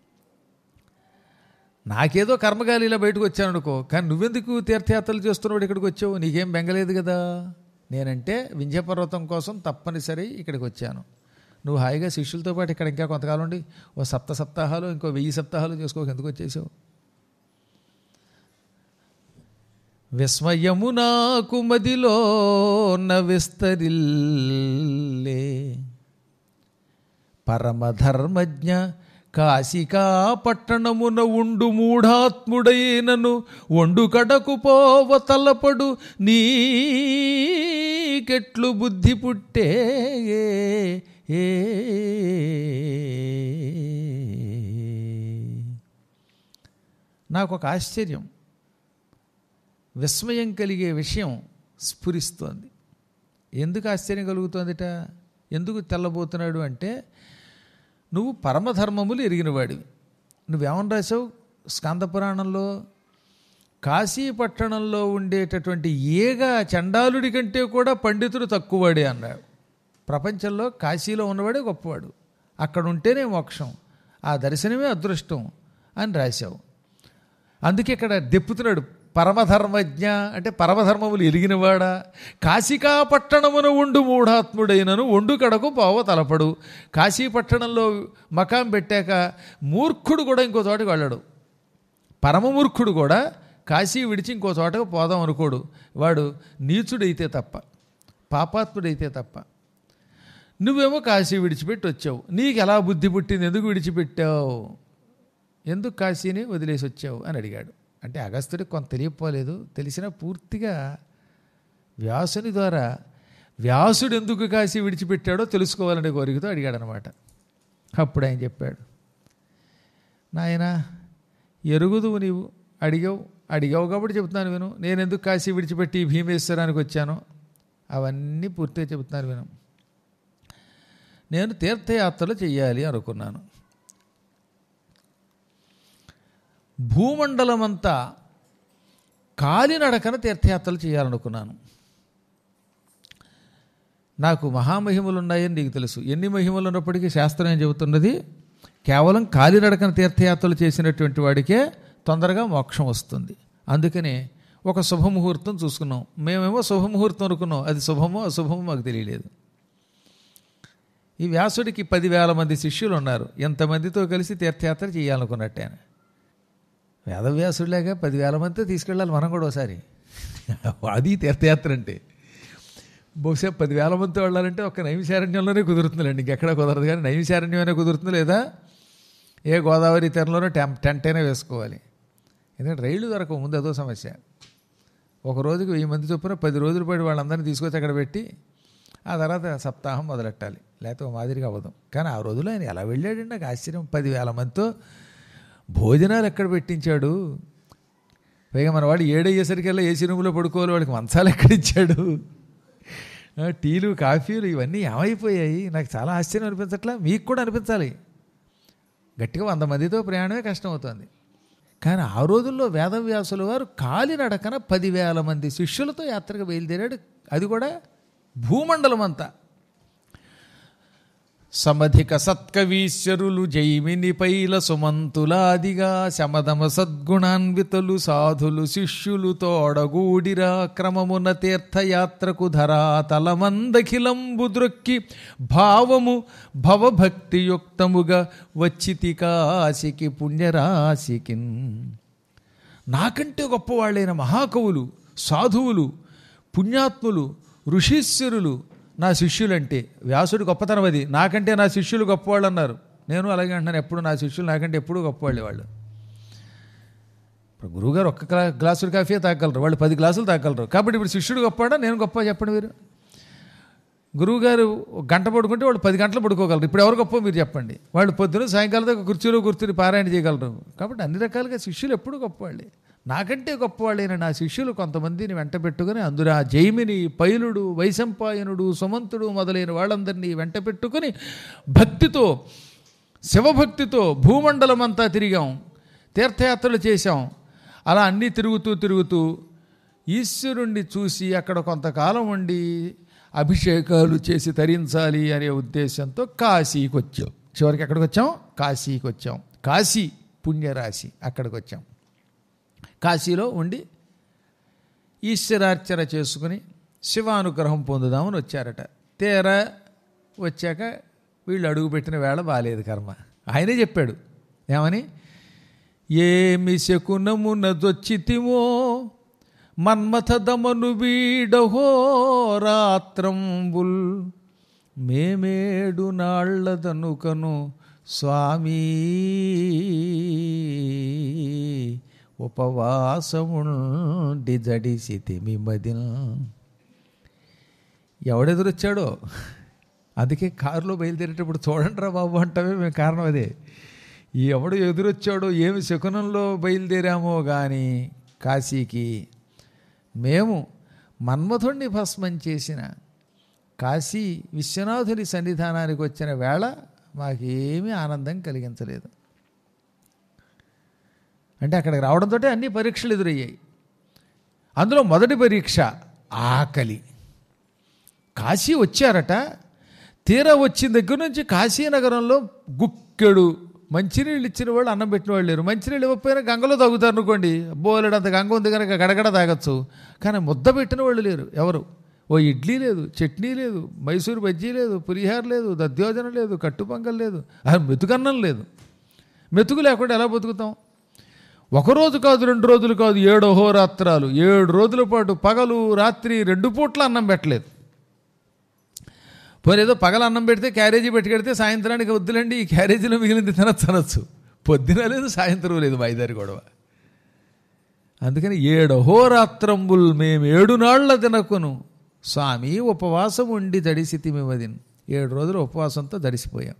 నాకేదో కర్మగాలి ఇలా బయటకు వచ్చాను అనుకో కానీ నువ్వెందుకు తీర్థయాత్రలు చేస్తున్నాడు ఇక్కడికి వచ్చావు నీకేం బెంగలేదు కదా నేనంటే వింధ్యపర్వతం కోసం తప్పనిసరి ఇక్కడికి వచ్చాను నువ్వు హాయిగా శిష్యులతో పాటు ఇక్కడ ఇంకా కొంతకాలం ఉండి ఓ సప్త సప్తాహాలు ఇంకో వెయ్యి సప్తాహాలు చేసుకోక ఎందుకు వచ్చేసావు విస్మయము నాకు మదిలో విస్తరిల్లే పరమధర్మజ్ఞ కాశికా పట్టణమున ఉండు మూఢాత్ముడైనను ఒండు కడకు పోవ తలపడు నీకెట్లు బుద్ధి పుట్టే ఏ నాకు ఒక ఆశ్చర్యం విస్మయం కలిగే విషయం స్ఫురిస్తోంది ఎందుకు ఆశ్చర్యం కలుగుతోందిట ఎందుకు తెల్లబోతున్నాడు అంటే నువ్వు పరమధర్మములు ఎరిగినవాడివి నువ్వేమని రాసావు స్కంద పురాణంలో కాశీ పట్టణంలో ఉండేటటువంటి ఏగ చండాలుడి కంటే కూడా పండితుడు తక్కువవాడే అన్నాడు ప్రపంచంలో కాశీలో ఉన్నవాడే గొప్పవాడు అక్కడ ఉంటేనే మోక్షం ఆ దర్శనమే అదృష్టం అని రాశావు అందుకే ఇక్కడ దెప్పుతున్నాడు పరమధర్మజ్ఞ అంటే పరమధర్మములు ఎరిగినవాడా కాశికా పట్టణమున ఉండు మూఢాత్ముడైనను ఒండు కడకు పోవ తలపడు కాశీ పట్టణంలో మకాం పెట్టాక మూర్ఖుడు కూడా ఇంకో చోటకి వెళ్ళడు పరమమూర్ఖుడు కూడా కాశీ విడిచి ఇంకో చోటకు పోదాం అనుకోడు వాడు నీచుడైతే తప్ప పాపాత్ముడైతే తప్ప నువ్వేమో కాశీ విడిచిపెట్టి వచ్చావు నీకు ఎలా బుద్ధి పుట్టింది ఎందుకు విడిచిపెట్టావు ఎందుకు కాశీని వదిలేసి వచ్చావు అని అడిగాడు అంటే అగస్త్యుడికి కొంత తెలియపోలేదు తెలిసినా పూర్తిగా వ్యాసుని ద్వారా వ్యాసుడు ఎందుకు కాశీ విడిచిపెట్టాడో తెలుసుకోవాలనే కోరికతో అడిగాడనమాట అప్పుడు ఆయన చెప్పాడు నాయన ఎరుగుదువు నీవు అడిగావు అడిగావు కాబట్టి చెబుతున్నాను విను నేను ఎందుకు కాశీ విడిచిపెట్టి భీమేశ్వరానికి వచ్చానో అవన్నీ పూర్తిగా చెబుతున్నాను విను నేను తీర్థయాత్రలు చెయ్యాలి అనుకున్నాను భూమండలమంతా కాలినడకన తీర్థయాత్రలు చేయాలనుకున్నాను నాకు మహామహిమలు ఉన్నాయని నీకు తెలుసు ఎన్ని మహిమలు ఉన్నప్పటికీ శాస్త్రం ఏం చెబుతున్నది కేవలం కాలినడకన తీర్థయాత్రలు చేసినటువంటి వాడికే తొందరగా మోక్షం వస్తుంది అందుకనే ఒక శుభముహూర్తం చూసుకున్నాం మేమేమో శుభముహూర్తం అనుకున్నాం అది శుభమో అశుభమో మాకు తెలియలేదు ఈ వ్యాసుడికి పదివేల మంది శిష్యులు ఉన్నారు ఎంతమందితో కలిసి తీర్థయాత్ర చేయాలనుకున్నట్టే ఆయన. వేదవ్యాసుడిలాగా పదివేల మందితో తీసుకెళ్ళాలి మనం కూడా ఒకసారి అది తీర్థయాత్ర అంటే బహుశా పదివేల మందితో వెళ్ళాలంటే ఒక నైమిశారణ్యంలోనే కుదురుతుందిలేండి ఇంకెక్కడ కుదరదు కానీ నైమిశారణ్యమైనా కుదురుతుంది లేదా ఏ గోదావరి తీరంలోనో టెం టెంట్ అయినా వేసుకోవాలి ఎందుకంటే రైళ్లు దొరకవు ముందు అదో సమస్య ఒక రోజుకి వెయ్యి మంది చొప్పున పది రోజుల పాటు వాళ్ళందరినీ తీసుకొచ్చి అక్కడ పెట్టి ఆ తర్వాత సప్తాహం మొదలెట్టాలి లేకపోతే ఓ మాదిరిగా అవ్వదు కానీ ఆ రోజులో ఆయన ఎలా వెళ్ళాడండి నాకు ఆశ్చర్యం పదివేల మందితో భోజనాలు ఎక్కడ పెట్టించాడు పైగా మన వాడు ఏడయ్యేసరికల్లా ఏసీ రూమ్లో పడుకోవాలి వాడికి మంచాలు ఎక్కడిచ్చాడు ఆ, టీలు కాఫీలు ఇవన్నీ ఏమైపోయాయి నాకు చాలా ఆశ్చర్యం అనిపించట్లా మీకు కూడా అనిపించాలి గట్టిగా వంద మందితో ప్రయాణమే కష్టం అవుతుంది కానీ ఆ రోజుల్లో వేదవ్యాసుల వారు కాలినడకన పదివేల మంది శిష్యులతో యాత్రకు బయలుదేరాడు అది కూడా భూమండలం అంతా సమధిక సత్కవీశ్వరులు జైమిని పైల సుమంతులాదిగా శమదమ సద్గుణాన్వితులు సాధులు శిష్యులు తోడగూడిరా క్రమమున తీర్థయాత్రకు ధరాతలమందఖిలంబు ద్రొక్కి భావము భవభక్తియుక్తముగా వచ్చితి కాశికి పుణ్యరాశికిన్ నాకంటే గొప్పవాళ్ళైన మహాకవులు సాధువులు పుణ్యాత్ములు ఋషీశ్వరులు నా శిష్యులంటే వ్యాసుడు గొప్పతనం అది నాకంటే నా శిష్యులు గొప్పవాళ్ళు అన్నారు నేను అలాగే అంటున్నాను ఎప్పుడు నా శిష్యులు నాకంటే ఎప్పుడు గొప్పవాళ్ళే వాళ్ళు ఇప్పుడు గురువుగారు ఒక్క గ్లా గ్లాసులు కాఫీ తాగలరు వాళ్ళు పది గ్లాసులు తాగలరు కాబట్టి ఇప్పుడు శిష్యుడు గొప్పవాడా నేను గొప్ప చెప్పండి మీరు గురువుగారు ఒక గంట పడుకుంటే వాళ్ళు పది గంటలు పడుకోగలరు ఇప్పుడు ఎవరు గొప్ప మీరు చెప్పండి వాళ్ళు పొద్దున సాయంకాలం దాకా కుర్చీలో కూర్చుని పారాయణ చేయగలరు కాబట్టి అన్ని రకాలుగా శిష్యులు ఎప్పుడు గొప్పవాళ్ళే నాకంటే గొప్పవాళ్ళైన నా శిష్యులు కొంతమందిని వెంట పెట్టుకుని అందులో ఆ జైమిని పైలుడు వైశంపాయనుడు సుమంతుడు మొదలైన వాళ్ళందరినీ వెంట పెట్టుకుని భక్తితో శివభక్తితో భూమండలం అంతా తిరిగాం తీర్థయాత్రలు చేశాం అలా అన్నీ తిరుగుతూ తిరుగుతూ ఈశ్వరుణ్ణి చూసి అక్కడ కొంతకాలం ఉండి అభిషేకాలు చేసి తరించాలి అనే ఉద్దేశంతో కాశీకి వచ్చాం చివరికి ఎక్కడికి వచ్చాం కాశీకి వచ్చాం కాశీ పుణ్యరాశి అక్కడికి వచ్చాం కాశీలో ఉండి ఈశ్వరార్చన చేసుకుని శివానుగ్రహం పొందుదామని వచ్చారట తీరా వచ్చాక వీళ్ళు అడుగుపెట్టిన వేళ బాలేదు కర్మ ఆయనే చెప్పాడు ఏమని ఏమి శకునమున దొచ్చితిమో మన్మథదమను వీడహో రాత్రంబుల్ మేమేడు నాళ్లదనుకను స్వామీ ఉపవాసముండి జడిసితిమి మదిన్ ఎవడెదురొచ్చాడో అందుకే కారులో బయలుదేరేటప్పుడు చూడండి రా బాబు అంటవే మేము కారణం అదే ఈ ఎవడు ఎదురొచ్చాడో ఏమి శకునంలో బయలుదేరామో కానీ కాశీకి మేము మన్మథుణ్ణి భస్మం చేసిన కాశీ విశ్వనాథుని సన్నిధానానికి వచ్చిన వేళ మాకేమీ ఆనందం కలిగించలేదు అంటే అక్కడికి రావడంతో అన్ని పరీక్షలు ఎదురయ్యాయి అందులో మొదటి పరీక్ష ఆకలి కాశీ వచ్చారట తీరా వచ్చిన దగ్గర నుంచి కాశీనగరంలో గుక్కెడు మంచినీళ్ళు ఇచ్చిన వాళ్ళు అన్నం పెట్టిన వాళ్ళు లేరు మంచినీళ్ళు ఇవ్వకపోయినా గంగలో తాగుతారు అనుకోండి బోలెడంత గంగ ఉంది కనుక గడగడ తాగొచ్చు కానీ ముద్ద పెట్టిన వాళ్ళు లేరు ఎవరు ఓ ఇడ్లీ లేదు చట్నీ లేదు మైసూరు బజ్జీ లేదు పులిహార లేదు దద్యోజనం లేదు కట్టుపొంగల్ లేదు అసలు మెతుకన్నం లేదు మెతుకు లేకుండా ఎలా బతుకుతాం ఒకరోజు కాదు రెండు రోజులు కాదు ఏడు అహోరాత్రాలు ఏడు రోజుల పాటు పగలు రాత్రి రెండు పూట్ల అన్నం పెట్టలేదు పోనీ ఏదో పగల అన్నం పెడితే క్యారేజీ పెట్టుకెడితే సాయంత్రానికి వద్దులండి ఈ క్యారేజీలో మిగిలింది తినచ్చు అనొచ్చు పొద్దున లేదు సాయంత్రం లేదు మా ఇద్దరి గొడవ అందుకని ఏడు హోరాత్రంబుల్ మేము ఏడు నాళ్ల తినకును స్వామి ఉపవాసం ఉండి తడిసి మేమదిన్ ఏడు రోజులు ఉపవాసంతో తడిసిపోయాం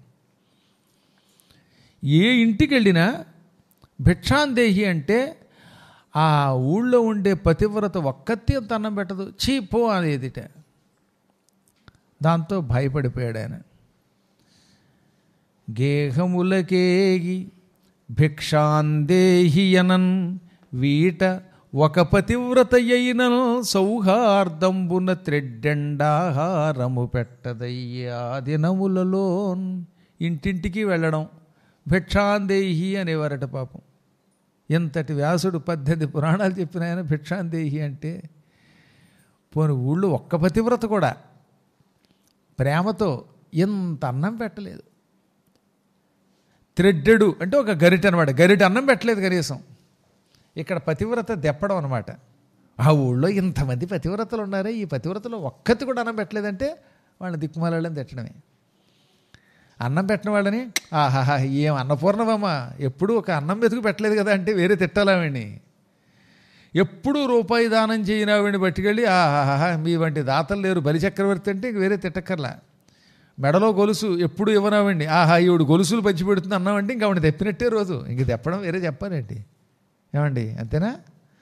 ఏ ఇంటికి వెళ్ళినా భిక్షాందేహి అంటే ఆ ఊళ్ళో ఉండే పతివ్రత ఒక్కతి అంత అన్నం పెట్టదు చీ పో అనేదిట దాంతో భయపడిపోయాడు ఆయన గేహములకేగి భిక్షాందేహియనన్ వీట ఒక పతివ్రత అయిన సౌహార్దంబున త్రెడ్డెండాహారము పెట్టదయ్యా దినములలో ఇంటింటికి వెళ్ళడం భిక్షాందేహి అనేవారట పాపం ఎంతటి వ్యాసుడు పద్దెనిమిది పురాణాలు చెప్పిన ఆయన భిక్షాందేహి అంటే పోని ఊళ్ళో ఒక్క పతివ్రత కూడా ప్రేమతో ఎంత అన్నం పెట్టలేదు త్రెడ్డెడు అంటే ఒక గరిట అనమాట గరిట అన్నం పెట్టలేదు కనీసం ఇక్కడ పతివ్రత దెప్పడం అనమాట ఆ ఊళ్ళో ఇంతమంది పతివ్రతలు ఉన్నారే ఈ పతివ్రతలో ఒక్కతి కూడా అన్నం పెట్టలేదంటే వాళ్ళని దిక్కుమాలని తెచ్చడమే అన్నం పెట్టిన వాళ్ళని ఆహాహా ఏం అన్నపూర్ణవమ్మా ఎప్పుడు ఒక అన్నం వెతుకు పెట్టలేదు కదా అంటే వేరే తిట్టాలావండి ఎప్పుడు రూపాయి దానం చేయనావిని పట్టుకెళ్ళి ఆహాహా మీ వంటి దాతలు లేరు బలిచక్రవర్తి అంటే ఇంక వేరే తిట్టక్కర్లా మెడలో గొలుసు ఎప్పుడు ఇవ్వనావండి ఆహా ఈవిడు గొలుసులు పంచి పెడుతుంది అన్నామంటే ఇంక ఆవిడ తెప్పినట్టే రోజు ఇంక తెప్పడం వేరే చెప్పాలండి ఏమండి అంతేనా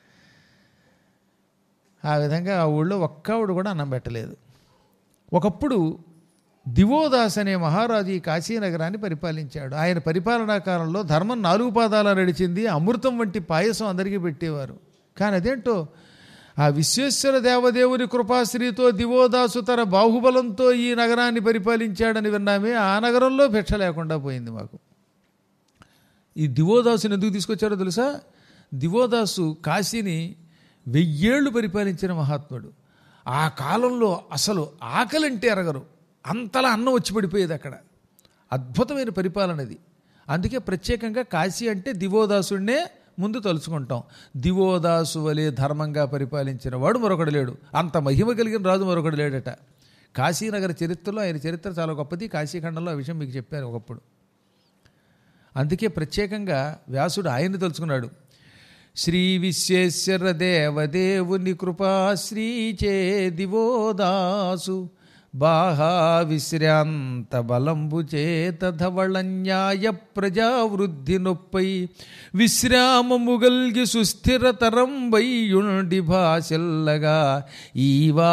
ఆ విధంగా ఆ ఊళ్ళో ఒక్క ఆవిడ కూడా అన్నం పెట్టలేదు ఒకప్పుడు దివోదాస్ అనే మహారాజు ఈ కాశీనగరాన్ని పరిపాలించాడు ఆయన పరిపాలనా కాలంలో ధర్మం నాలుగు పాదాల నడిచింది అమృతం వంటి పాయసం అందరికీ పెట్టేవారు కానీ అదేంటో ఆ విశ్వేశ్వర దేవదేవుని కృపాశ్రీతో దివోదాసు తన బాహుబలంతో ఈ నగరాన్ని పరిపాలించాడని విన్నామే ఆ నగరంలో భిక్ష లేకుండా పోయింది మాకు ఈ దివోదాసుని ఎందుకు తీసుకొచ్చారో తెలుసా దివోదాసు కాశీని వెయ్యేళ్ళు పరిపాలించిన మహాత్ముడు ఆ కాలంలో అసలు ఆకలింటే ఎరగరు అంతలా అన్నం వచ్చి పడిపోయేది అక్కడ అద్భుతమైన పరిపాలన ఇది అందుకే ప్రత్యేకంగా కాశీ అంటే దివోదాసుడినే ముందు తలుచుకుంటాం దివోదాసు వలె ధర్మంగా పరిపాలించిన వాడు మరొకడు లేడు అంత మహిమ కలిగిన రాజు మరొకడు లేడట కాశీనగర చరిత్రలో ఆయన చరిత్ర చాలా గొప్పది కాశీఖండంలో ఆ విషయం మీకు చెప్పాను ఒకప్పుడు అందుకే ప్రత్యేకంగా వ్యాసుడు ఆయన్ని తలుచుకున్నాడు శ్రీ విశ్వేశ్వర దేవదేవుని కృపా శ్రీచే దివోదాసు బాహా విశ్రాంత బలంబు చేత ధవళన్యాయ ప్రజావృద్ధి నొప్పై విశ్రామము గల్గి సుస్థిరతరం వయ్యుండి భాషల్లగా ఈ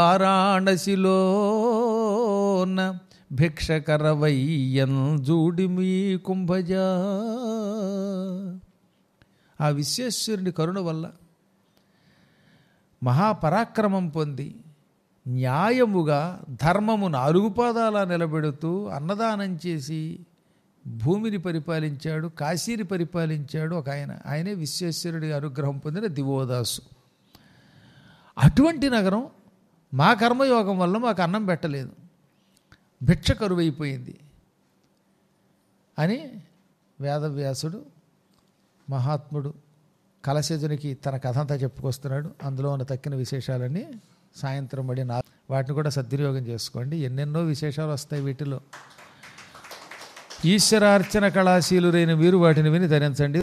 వారాణసిలోన భిక్షకరవయ్యన్ జూడి మీ కుంభజా ఆ విశ్వేశ్వరుని కరుణ వల్ల మహాపరాక్రమం పొంది న్యాయముగా ధర్మము నాలుగు పాదాల నిలబెడుతూ అన్నదానం చేసి భూమిని పరిపాలించాడు కాశీని పరిపాలించాడు ఒక ఆయన ఆయనే విశ్వేశ్వరుడి అనుగ్రహం పొందిన దివోదాసు అటువంటి నగరం మా కర్మయోగం వల్ల మాకు అన్నం పెట్టలేదు భిక్ష కరువైపోయింది అని వేదవ్యాసుడు మహాత్ముడు కలశజునికి తన కథ అంతా చెప్పుకొస్తున్నాడు అందులో ఉన్న తక్కిన విశేషాలన్నీ సాయంత్రం పడి నా వాటిని కూడా సద్వినియోగం చేసుకోండి ఎన్నెన్నో విశేషాలు వస్తాయి వీటిలో ఈశ్వరార్చన కళాశీలురైన మీరు వాటిని విని ధరించండి